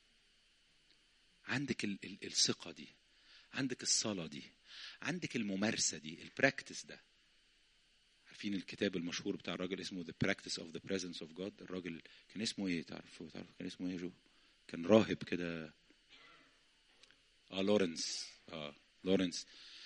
عندك ال- ال- الثقه دي عندك الصلاه دي عندك الممارسه دي البراكتس ده عارفين الكتاب المشهور بتاع الراجل اسمه The Practice of the Presence of God الراجل كان اسمه ايه تعرف تعرف كان اسمه ايه يا جو كان راهب كده اه لورنس اه لورنس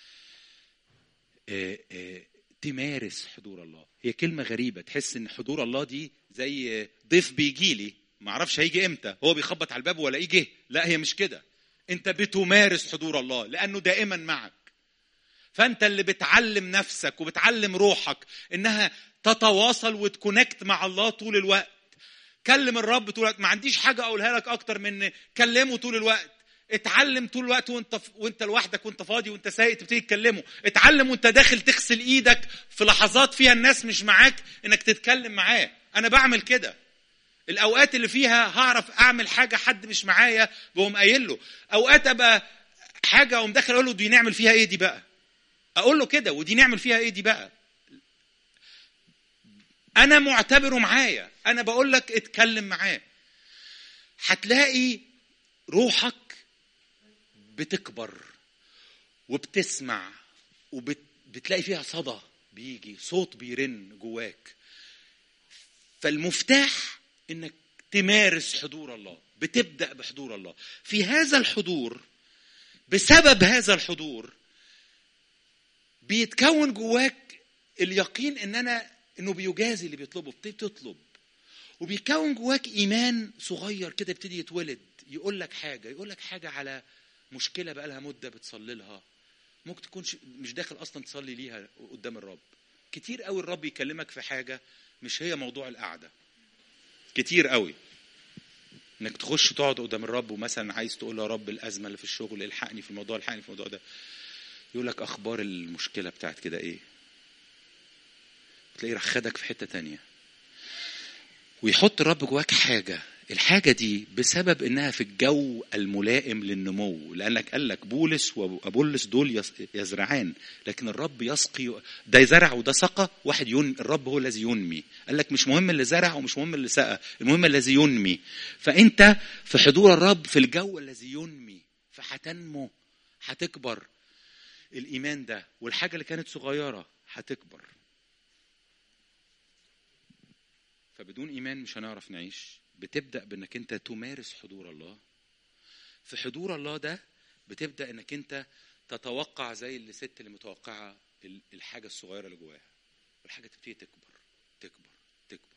آه آه تمارس حضور الله هي كلمة غريبة تحس ان حضور الله دي زي ضيف بيجي لي ما اعرفش هيجي امتى هو بيخبط على الباب ولا يجي لا هي مش كده انت بتمارس حضور الله لانه دائما معك فانت اللي بتعلم نفسك وبتعلم روحك انها تتواصل وتكونكت مع الله طول الوقت كلم الرب طول الوقت ما عنديش حاجه اقولها لك اكتر من كلمه طول الوقت اتعلم طول الوقت وانت وانت لوحدك وانت فاضي وانت سايق تبتدي تكلمه اتعلم وانت داخل تغسل ايدك في لحظات فيها الناس مش معاك انك تتكلم معاه انا بعمل كده الاوقات اللي فيها هعرف اعمل حاجه حد مش معايا بقوم قايل له اوقات ابقى حاجه اقوم داخل اقول له دي نعمل فيها ايه دي بقى اقول له كده ودي نعمل فيها ايه دي بقى انا معتبره معايا انا بقول لك اتكلم معاه هتلاقي روحك بتكبر وبتسمع وبتلاقي فيها صدى بيجي صوت بيرن جواك فالمفتاح انك تمارس حضور الله بتبدا بحضور الله في هذا الحضور بسبب هذا الحضور بيتكون جواك اليقين ان انا انه بيجازي اللي بيطلبه بتبتدي تطلب وبيكون جواك ايمان صغير كده يبتدي يتولد يقول لك حاجه يقول لك حاجه على مشكله بقى لها مده بتصلي لها ممكن تكون مش داخل اصلا تصلي ليها قدام الرب كتير قوي الرب يكلمك في حاجه مش هي موضوع القعده كتير قوي انك تخش تقعد قدام الرب ومثلا عايز تقول له يا رب الازمه اللي في الشغل الحقني في الموضوع الحقني في الموضوع ده يقول لك اخبار المشكله بتاعت كده ايه تلاقيه راح خدك في حته تانية ويحط الرب جواك حاجه الحاجه دي بسبب انها في الجو الملائم للنمو لانك قال لك بولس وابولس دول يزرعان لكن الرب يسقي ده زرع وده سقى واحد ين الرب هو الذي ينمي قال لك مش مهم اللي زرع ومش مهم اللي سقى المهم الذي ينمي فانت في حضور الرب في الجو الذي ينمي فهتنمو هتكبر الايمان ده والحاجه اللي كانت صغيره هتكبر فبدون ايمان مش هنعرف نعيش بتبدا بانك انت تمارس حضور الله في حضور الله ده بتبدا انك انت تتوقع زي الست اللي متوقعه الحاجه الصغيره اللي جواها والحاجه تبتدي تكبر تكبر تكبر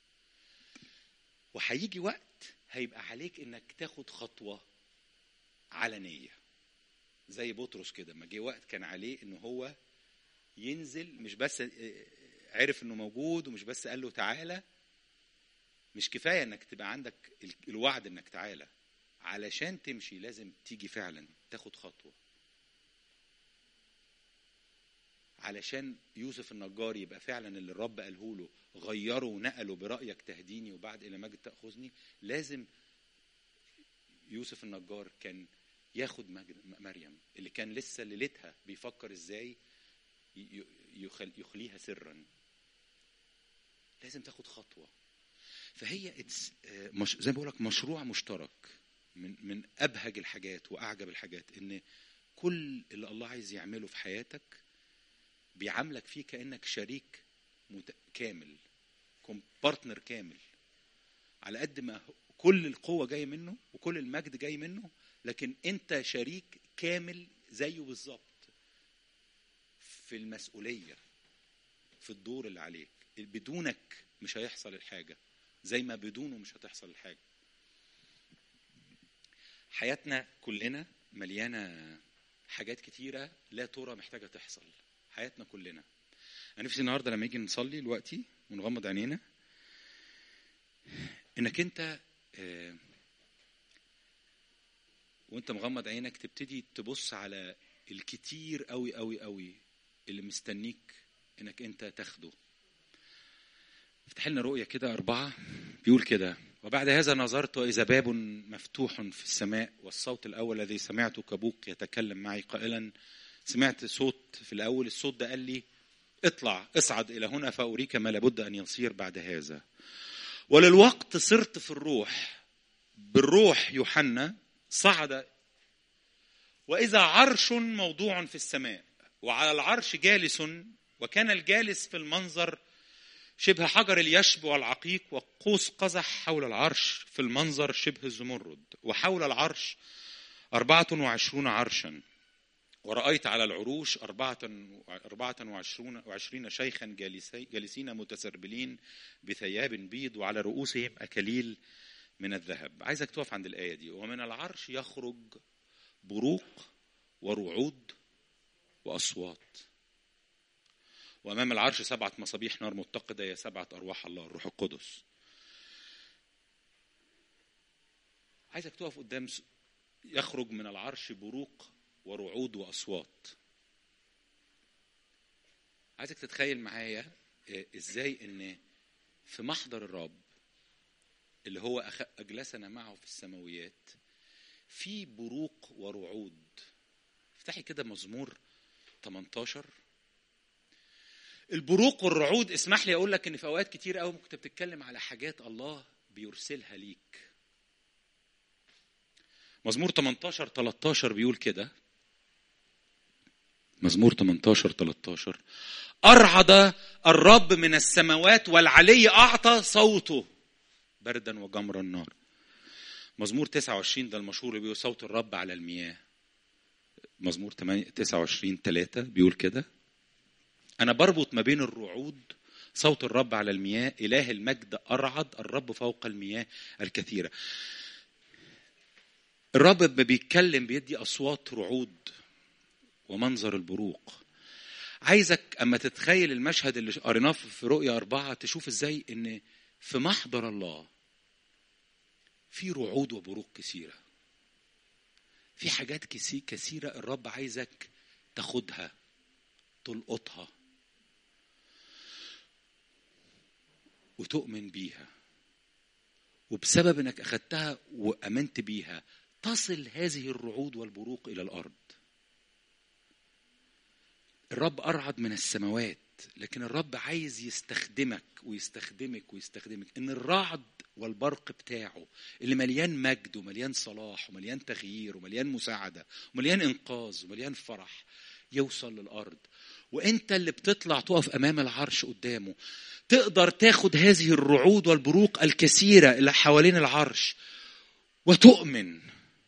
وهيجي وقت هيبقى عليك انك تاخد خطوه علنيه زي بطرس كده ما جه وقت كان عليه ان هو ينزل مش بس عرف انه موجود ومش بس قال له تعالى مش كفايه انك تبقى عندك الوعد انك تعالى علشان تمشي لازم تيجي فعلا تاخد خطوه علشان يوسف النجار يبقى فعلا اللي الرب قاله له غيره ونقله برايك تهديني وبعد الى مجد تاخذني لازم يوسف النجار كان ياخد مجد مريم اللي كان لسه ليلتها بيفكر ازاي يخل يخليها سرا لازم تاخد خطوه فهي مش زي ما بقول لك مشروع مشترك من من ابهج الحاجات واعجب الحاجات ان كل اللي الله عايز يعمله في حياتك بيعاملك فيه كانك شريك مت... كامل بارتنر كامل على قد ما كل القوه جايه منه وكل المجد جاي منه لكن انت شريك كامل زيه بالظبط في المسؤوليه في الدور اللي عليك بدونك مش هيحصل الحاجه زي ما بدونه مش هتحصل الحاجه حياتنا كلنا مليانه حاجات كتيره لا ترى محتاجه تحصل حياتنا كلنا انا نفسي النهارده لما يجي نصلي دلوقتي ونغمض عينينا انك انت آه وانت مغمض عينك تبتدي تبص على الكتير قوي قوي قوي اللي مستنيك انك انت تاخده افتح لنا رؤية كده أربعة بيقول كده وبعد هذا نظرت وإذا باب مفتوح في السماء والصوت الأول الذي سمعته كبوق يتكلم معي قائلا سمعت صوت في الأول الصوت ده قال لي اطلع اصعد إلى هنا فأريك ما لابد أن يصير بعد هذا وللوقت صرت في الروح بالروح يوحنا صعد وإذا عرش موضوع في السماء وعلى العرش جالس وكان الجالس في المنظر شبه حجر اليشب والعقيق وقوس قزح حول العرش في المنظر شبه الزمرد وحول العرش أربعة وعشرون عرشا ورأيت على العروش أربعة, أربعة وعشرون, وعشرين شيخا جالسي جالسين متسربلين بثياب بيض وعلى رؤوسهم أكاليل من الذهب عايزك تقف عند الآية دي ومن العرش يخرج بروق ورعود وأصوات وأمام العرش سبعة مصابيح نار متقدة هي سبعة أرواح الله الروح القدس عايزك تقف قدام يخرج من العرش بروق ورعود وأصوات عايزك تتخيل معايا ازاي ان في محضر الرب اللي هو اجلسنا معه في السماويات في بروق ورعود افتحي كده مزمور 18 البروق والرعود اسمح لي اقول لك ان في اوقات كتير قوي كنت بتتكلم على حاجات الله بيرسلها ليك مزمور 18 13 بيقول كده مزمور 18 13 أرعد الرب من السماوات والعلي أعطى صوته بردا وجمر النار مزمور 29 ده المشهور اللي بيقول صوت الرب على المياه مزمور 29 3 بيقول كده أنا بربط ما بين الرعود صوت الرب على المياه إله المجد أرعد الرب فوق المياه الكثيرة الرب ما بيتكلم بيدي أصوات رعود ومنظر البروق عايزك أما تتخيل المشهد اللي قريناه في رؤيا أربعة تشوف إزاي إن في محضر الله في رعود وبروق كثيرة في حاجات كثيرة الرب عايزك تاخدها تلقطها وتؤمن بيها وبسبب انك اخدتها وامنت بيها تصل هذه الرعود والبروق الى الارض الرب ارعد من السماوات لكن الرب عايز يستخدمك ويستخدمك ويستخدمك ان الرعد والبرق بتاعه اللي مليان مجد ومليان صلاح ومليان تغيير ومليان مساعده ومليان انقاذ ومليان فرح يوصل للارض وانت اللي بتطلع تقف امام العرش قدامه تقدر تاخد هذه الرعود والبروق الكثيره اللي حوالين العرش وتؤمن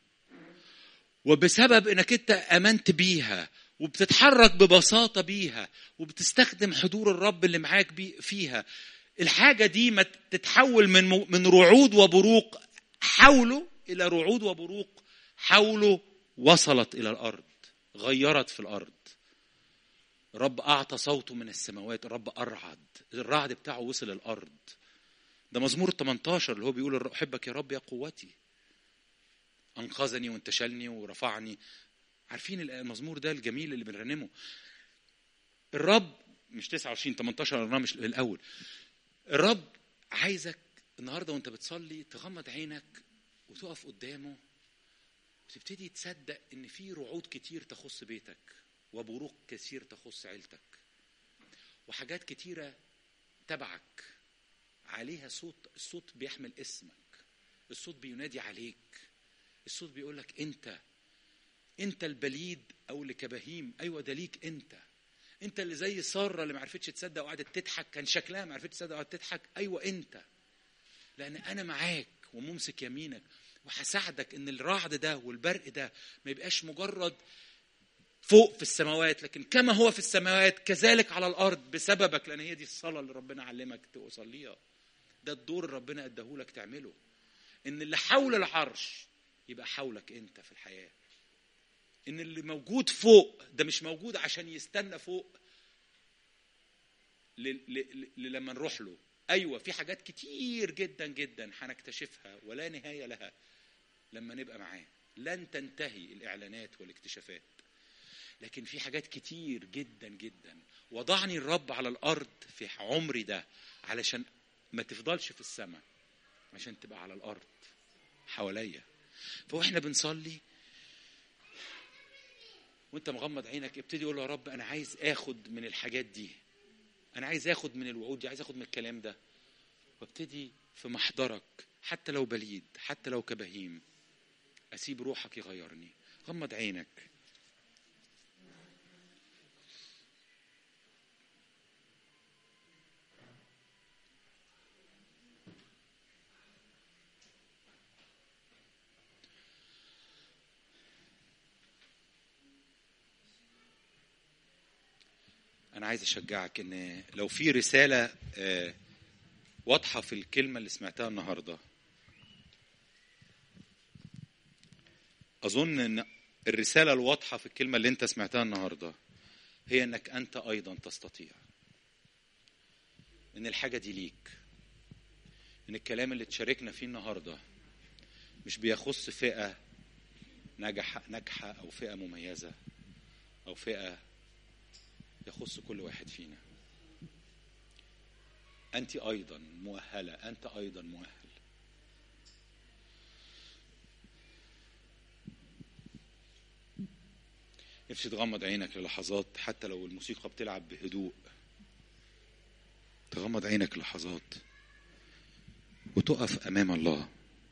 وبسبب انك انت امنت بيها وبتتحرك ببساطة بيها وبتستخدم حضور الرب اللي معاك بي فيها الحاجة دي ما تتحول من من رعود وبروق حوله إلى رعود وبروق حوله وصلت إلى الأرض غيرت في الأرض الرب أعطى صوته من السماوات الرب أرعد الرعد بتاعه وصل الأرض ده مزمور 18 اللي هو بيقول أحبك يا رب يا قوتي أنقذني وانتشلني ورفعني عارفين المزمور ده الجميل اللي بنرنمه الرب مش 29 18 قرناه مش الاول الرب عايزك النهارده وانت بتصلي تغمض عينك وتقف قدامه بتبتدي تصدق ان في رعود كتير تخص بيتك وبروق كثير تخص عيلتك وحاجات كتيره تبعك عليها صوت الصوت بيحمل اسمك الصوت بينادي عليك الصوت بيقول لك انت انت البليد او اللي كبهيم ايوه ده ليك انت انت اللي زي ساره اللي ما عرفتش تصدق وقعدت تضحك كان شكلها ما عرفتش تصدق وقعدت تضحك ايوه انت لان انا معاك وممسك يمينك وهساعدك ان الرعد ده والبرق ده ما يبقاش مجرد فوق في السماوات لكن كما هو في السماوات كذلك على الارض بسببك لان هي دي الصلاه اللي ربنا علمك تصليها ده الدور اللي ربنا اداهولك تعمله ان اللي حول العرش يبقى حولك انت في الحياه ان اللي موجود فوق ده مش موجود عشان يستنى فوق لما نروح له ايوه في حاجات كتير جدا جدا هنكتشفها ولا نهايه لها لما نبقى معاه لن تنتهي الاعلانات والاكتشافات لكن في حاجات كتير جدا جدا وضعني الرب على الارض في عمري ده علشان ما تفضلش في السماء عشان تبقى على الارض حواليا فاحنا بنصلي وانت مغمض عينك ابتدي قول يا رب انا عايز اخد من الحاجات دي انا عايز اخد من الوعود دي عايز اخد من الكلام ده وابتدي في محضرك حتى لو بليد حتى لو كبهيم اسيب روحك يغيرني غمض عينك انا عايز اشجعك ان لو في رساله واضحه في الكلمه اللي سمعتها النهارده اظن ان الرساله الواضحه في الكلمه اللي انت سمعتها النهارده هي انك انت ايضا تستطيع ان الحاجه دي ليك ان الكلام اللي تشاركنا فيه النهارده مش بيخص فئه ناجحه ناجحه او فئه مميزه او فئه يخص كل واحد فينا انت ايضا مؤهله انت ايضا مؤهل نفسي تغمض عينك للحظات حتى لو الموسيقى بتلعب بهدوء تغمض عينك لحظات وتقف امام الله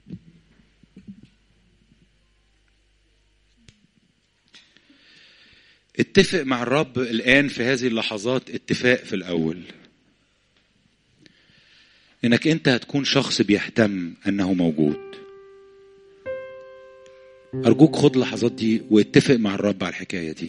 اتفق مع الرب الآن في هذه اللحظات اتفاق في الأول إنك أنت هتكون شخص بيهتم أنه موجود أرجوك خد اللحظات دي واتفق مع الرب على الحكاية دي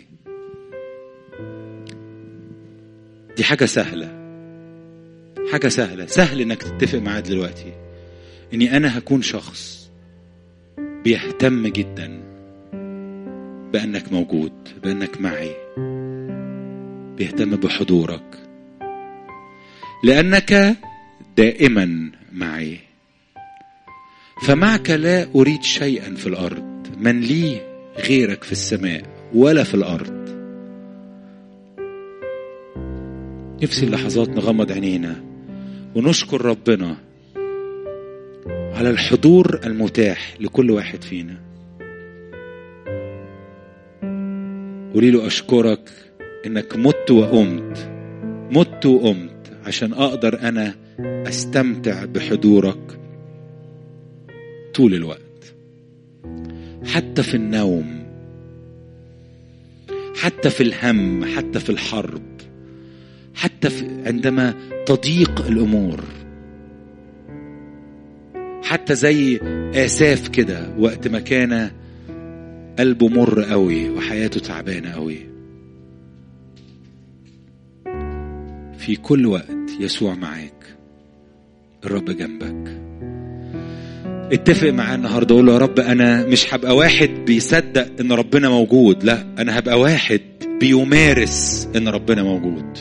دي حاجة سهلة حاجة سهلة سهل إنك تتفق معاه دلوقتي إني أنا هكون شخص بيهتم جداً بأنك موجود بأنك معي بيهتم بحضورك لأنك دائما معي فمعك لا أريد شيئا في الأرض من لي غيرك في السماء ولا في الأرض نفسي اللحظات نغمض عينينا ونشكر ربنا على الحضور المتاح لكل واحد فينا قولي له أشكرك إنك مت وقمت مت وقمت عشان أقدر أنا أستمتع بحضورك طول الوقت حتى في النوم حتى في الهم حتى في الحرب حتى في عندما تضيق الأمور حتى زي آساف كده وقت ما كان قلبه مر قوي وحياته تعبانة قوي في كل وقت يسوع معاك الرب جنبك اتفق معاه النهارده قول له يا رب انا مش هبقى واحد بيصدق ان ربنا موجود لا انا هبقى واحد بيمارس ان ربنا موجود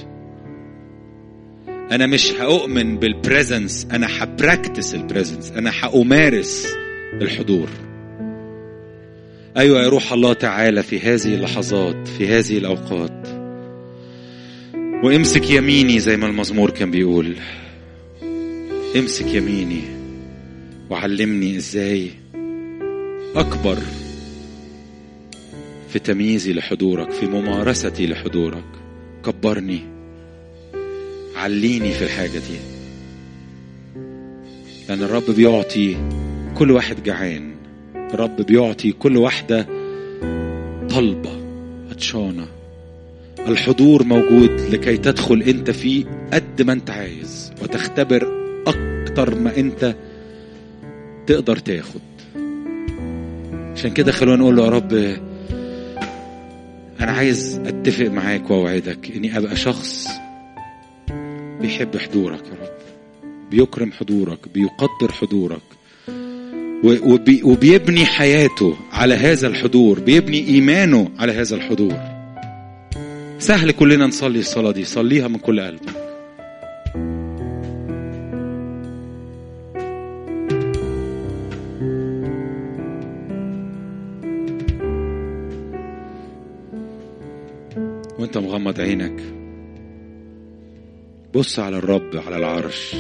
انا مش هؤمن بالبريزنس انا هبراكتس البريزنس انا هأمارس الحضور ايوه يا روح الله تعالى في هذه اللحظات في هذه الاوقات وامسك يميني زي ما المزمور كان بيقول امسك يميني وعلمني ازاي اكبر في تمييزي لحضورك في ممارستي لحضورك كبرني عليني في الحاجة دي لأن الرب بيعطي كل واحد جعان الرب بيعطي كل واحدة طلبة عطشانة الحضور موجود لكي تدخل انت فيه قد ما انت عايز وتختبر اكتر ما انت تقدر تاخد عشان كده خلونا نقول له يا رب انا عايز اتفق معاك واوعدك اني ابقى شخص بيحب حضورك يا رب بيكرم حضورك بيقدر حضورك وبي وبيبني حياته على هذا الحضور بيبني ايمانه على هذا الحضور سهل كلنا نصلي الصلاه دي صليها من كل قلبك وانت مغمض عينك بص على الرب على العرش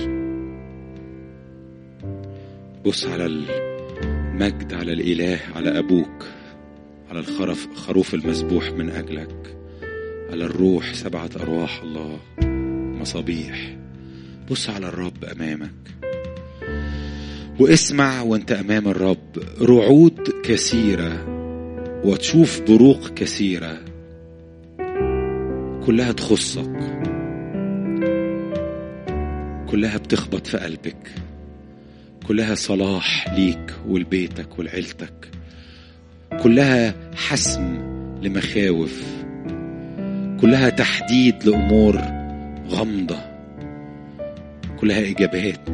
بص على المجد على الاله على ابوك على الخرف خروف المذبوح من اجلك على الروح سبعه ارواح الله مصابيح بص على الرب امامك واسمع وانت امام الرب رعود كثيره وتشوف بروق كثيره كلها تخصك كلها بتخبط في قلبك كلها صلاح ليك ولبيتك ولعيلتك كلها حسم لمخاوف كلها تحديد لامور غامضه كلها اجابات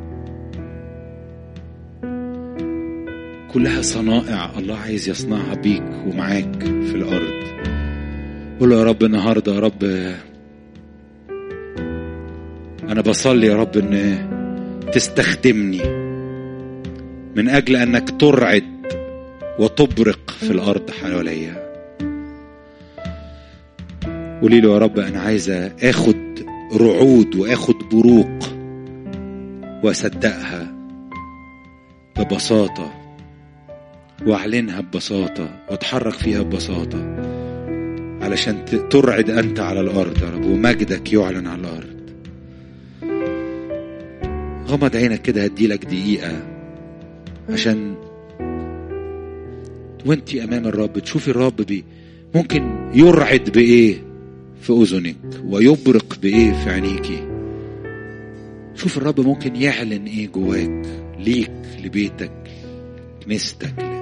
كلها صنائع الله عايز يصنعها بيك ومعاك في الارض قول يا رب النهارده يا رب انا بصلي يا رب ان تستخدمني من اجل انك ترعد وتبرق في الارض حواليا قولي له يا رب انا عايزه اخد رعود واخد بروق واصدقها ببساطه واعلنها ببساطه واتحرك فيها ببساطه علشان ترعد انت على الارض يا رب ومجدك يعلن على الارض غمض عينك كده هديلك دقيقة عشان وانتي امام الرب تشوفي الرب بي ممكن يرعد بايه في اذنك ويبرق بايه في عينيكي شوف الرب ممكن يعلن ايه جواك ليك لبيتك كنيستك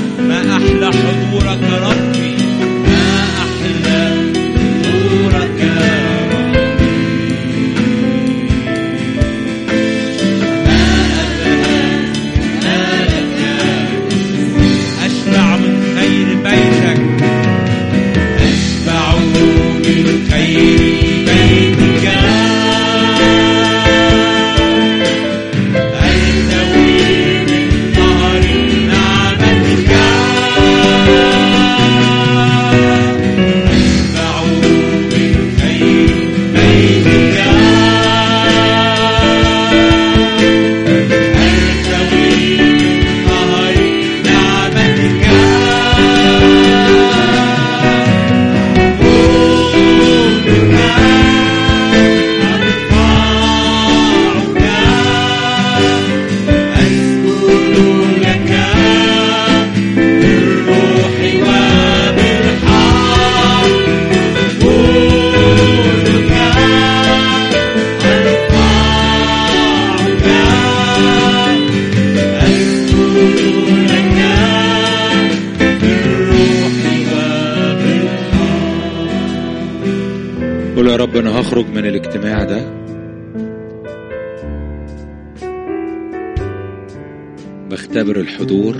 أحلى حضورك يا ربي ما أحلى حضورك قول يا رب انا هخرج من الاجتماع ده بختبر الحضور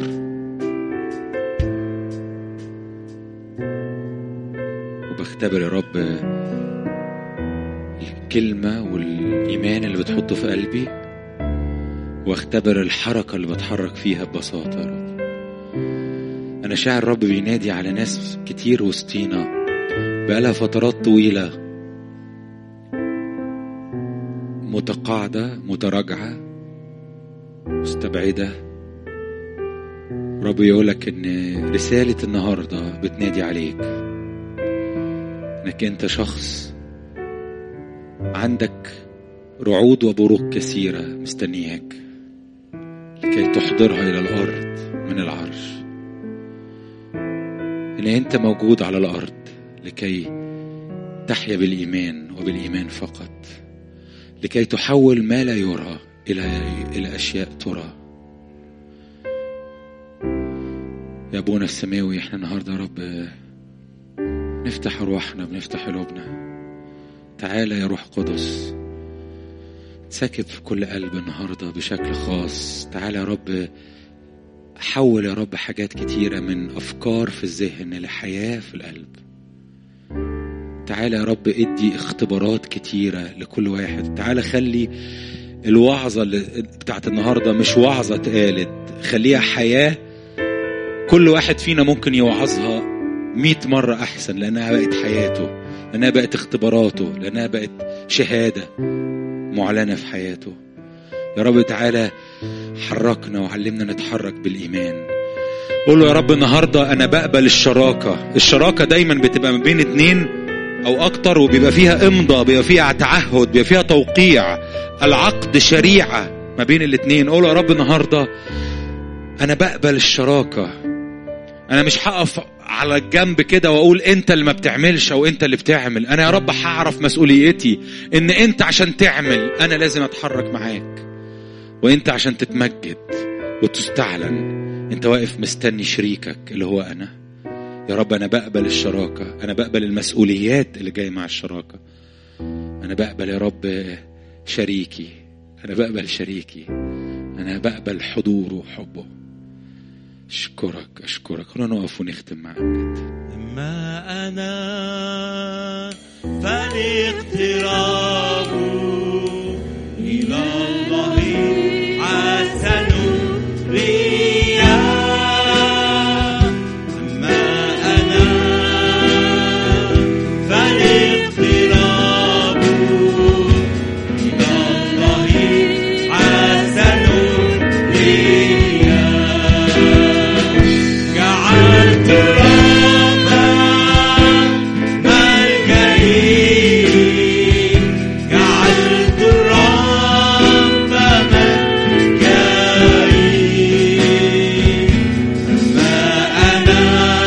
وبختبر يا رب الكلمة والإيمان اللي بتحطه في قلبي واختبر الحركة اللي بتحرك فيها ببساطة يا رب أنا شاعر رب بينادي على ناس كتير وسطينا بقالها فترات طويلة متقاعدة متراجعة مستبعدة رب يقولك إن رسالة النهاردة بتنادي عليك إنك أنت شخص عندك رعود وبروق كثيرة مستنياك لكي تحضرها إلى الأرض من العرش إن أنت موجود على الأرض لكي تحيا بالإيمان وبالإيمان فقط لكي تحول ما لا يرى إلى إلى أشياء ترى يا أبونا السماوي إحنا النهاردة يا رب نفتح أرواحنا بنفتح قلوبنا تعالى يا روح قدس ساكب في كل قلب النهارده بشكل خاص تعالى يا رب حول يا رب حاجات كتيرة من أفكار في الذهن لحياة في القلب تعالى يا رب ادي اختبارات كتيرة لكل واحد تعالى خلي الوعظة اللي بتاعت النهاردة مش وعظة اتقالت خليها حياة كل واحد فينا ممكن يوعظها مئة مرة أحسن لأنها بقت حياته لأنها بقت اختباراته لأنها بقت شهادة معلنة في حياته يا رب تعالى حركنا وعلمنا نتحرك بالإيمان قول له يا رب النهاردة أنا بقبل الشراكة الشراكة دايما بتبقى ما بين اتنين أو أكتر وبيبقى فيها إمضة بيبقى فيها تعهد بيبقى فيها توقيع العقد شريعة ما بين الاتنين قول يا رب النهاردة أنا بقبل الشراكة أنا مش هقف على الجنب كده واقول انت اللي ما بتعملش او انت اللي بتعمل انا يا رب هعرف مسؤوليتي ان انت عشان تعمل انا لازم اتحرك معاك وانت عشان تتمجد وتستعلن انت واقف مستني شريكك اللي هو انا يا رب انا بقبل الشراكه انا بقبل المسؤوليات اللي جايه مع الشراكه انا بقبل يا رب شريكي انا بقبل شريكي انا بقبل حضوره وحبه اشكرك اشكرك خلونا نقف ونختم معاك اما انا فالاقتراب الى الله حسن ريا اما انا فالاقتراب الى الله حسن ريا جعلت ربا ملجئي جعلت ربا ملجئي أما أنا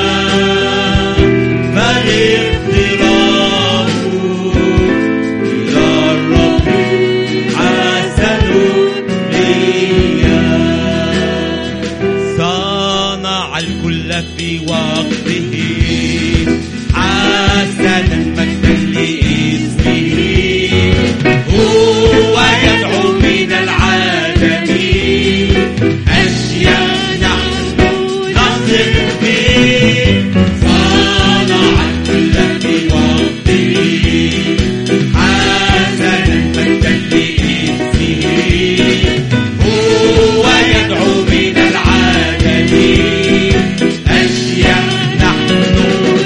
فالاقتراب إلى الرب حسن ليا صنع الكل في وقته حسنا مجدا لاسمه هو يدعو من العالم اشياء نحن نثق به صنع الكل في وقته حسنا مجدا لاسمه هو يدعو من العالم أشياء نحن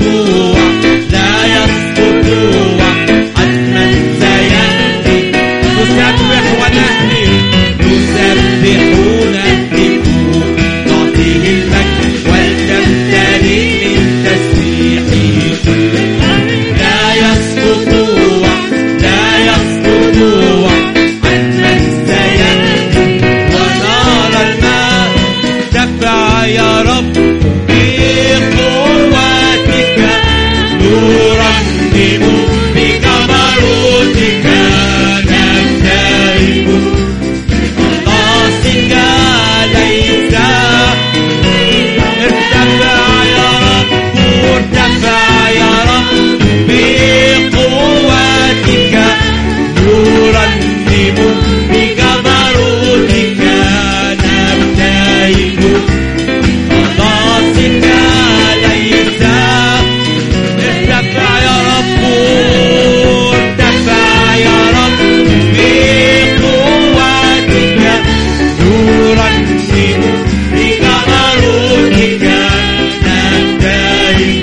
يسقطوا لا يسقطوا حتما سيأتي نسبح ونهلل نسبح ونهتف نعطيه المجد ولتمتلئ من تسبيحه لا يسقطوا لا يسقطوا حتما سيأتي ونار الماء دفع يا رب بقوتك نرنم بجبروتك نبتهج خلاصك ليس ارتفع يا رب ارتفع يا رب بقوتك نرنم بجبروتك نبتهج خلاصك ليس ارتفع يا رب ارتفع يا رب بقوتك نرنم بجبروتك نبتهج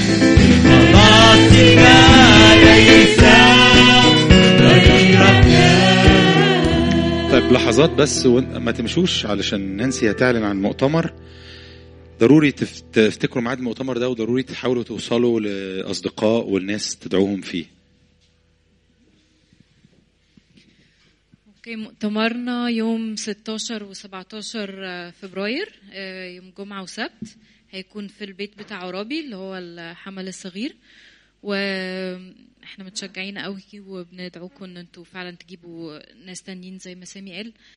خلاصك ليس غيرك طيب لحظات بس وإن- ما تمشوش علشان نانسي هتعلن عن مؤتمر ضروري تف- تفتكروا ميعاد المؤتمر ده وضروري تحاولوا توصلوا لاصدقاء والناس تدعوهم فيه اوكي مؤتمرنا يوم 16 و 17 فبراير آه، يوم جمعة وسبت هيكون في البيت بتاع عرابي اللي هو الحمل الصغير واحنا متشجعين قوي وبندعوكم ان انتوا فعلا تجيبوا ناس تانيين زي ما سامي قال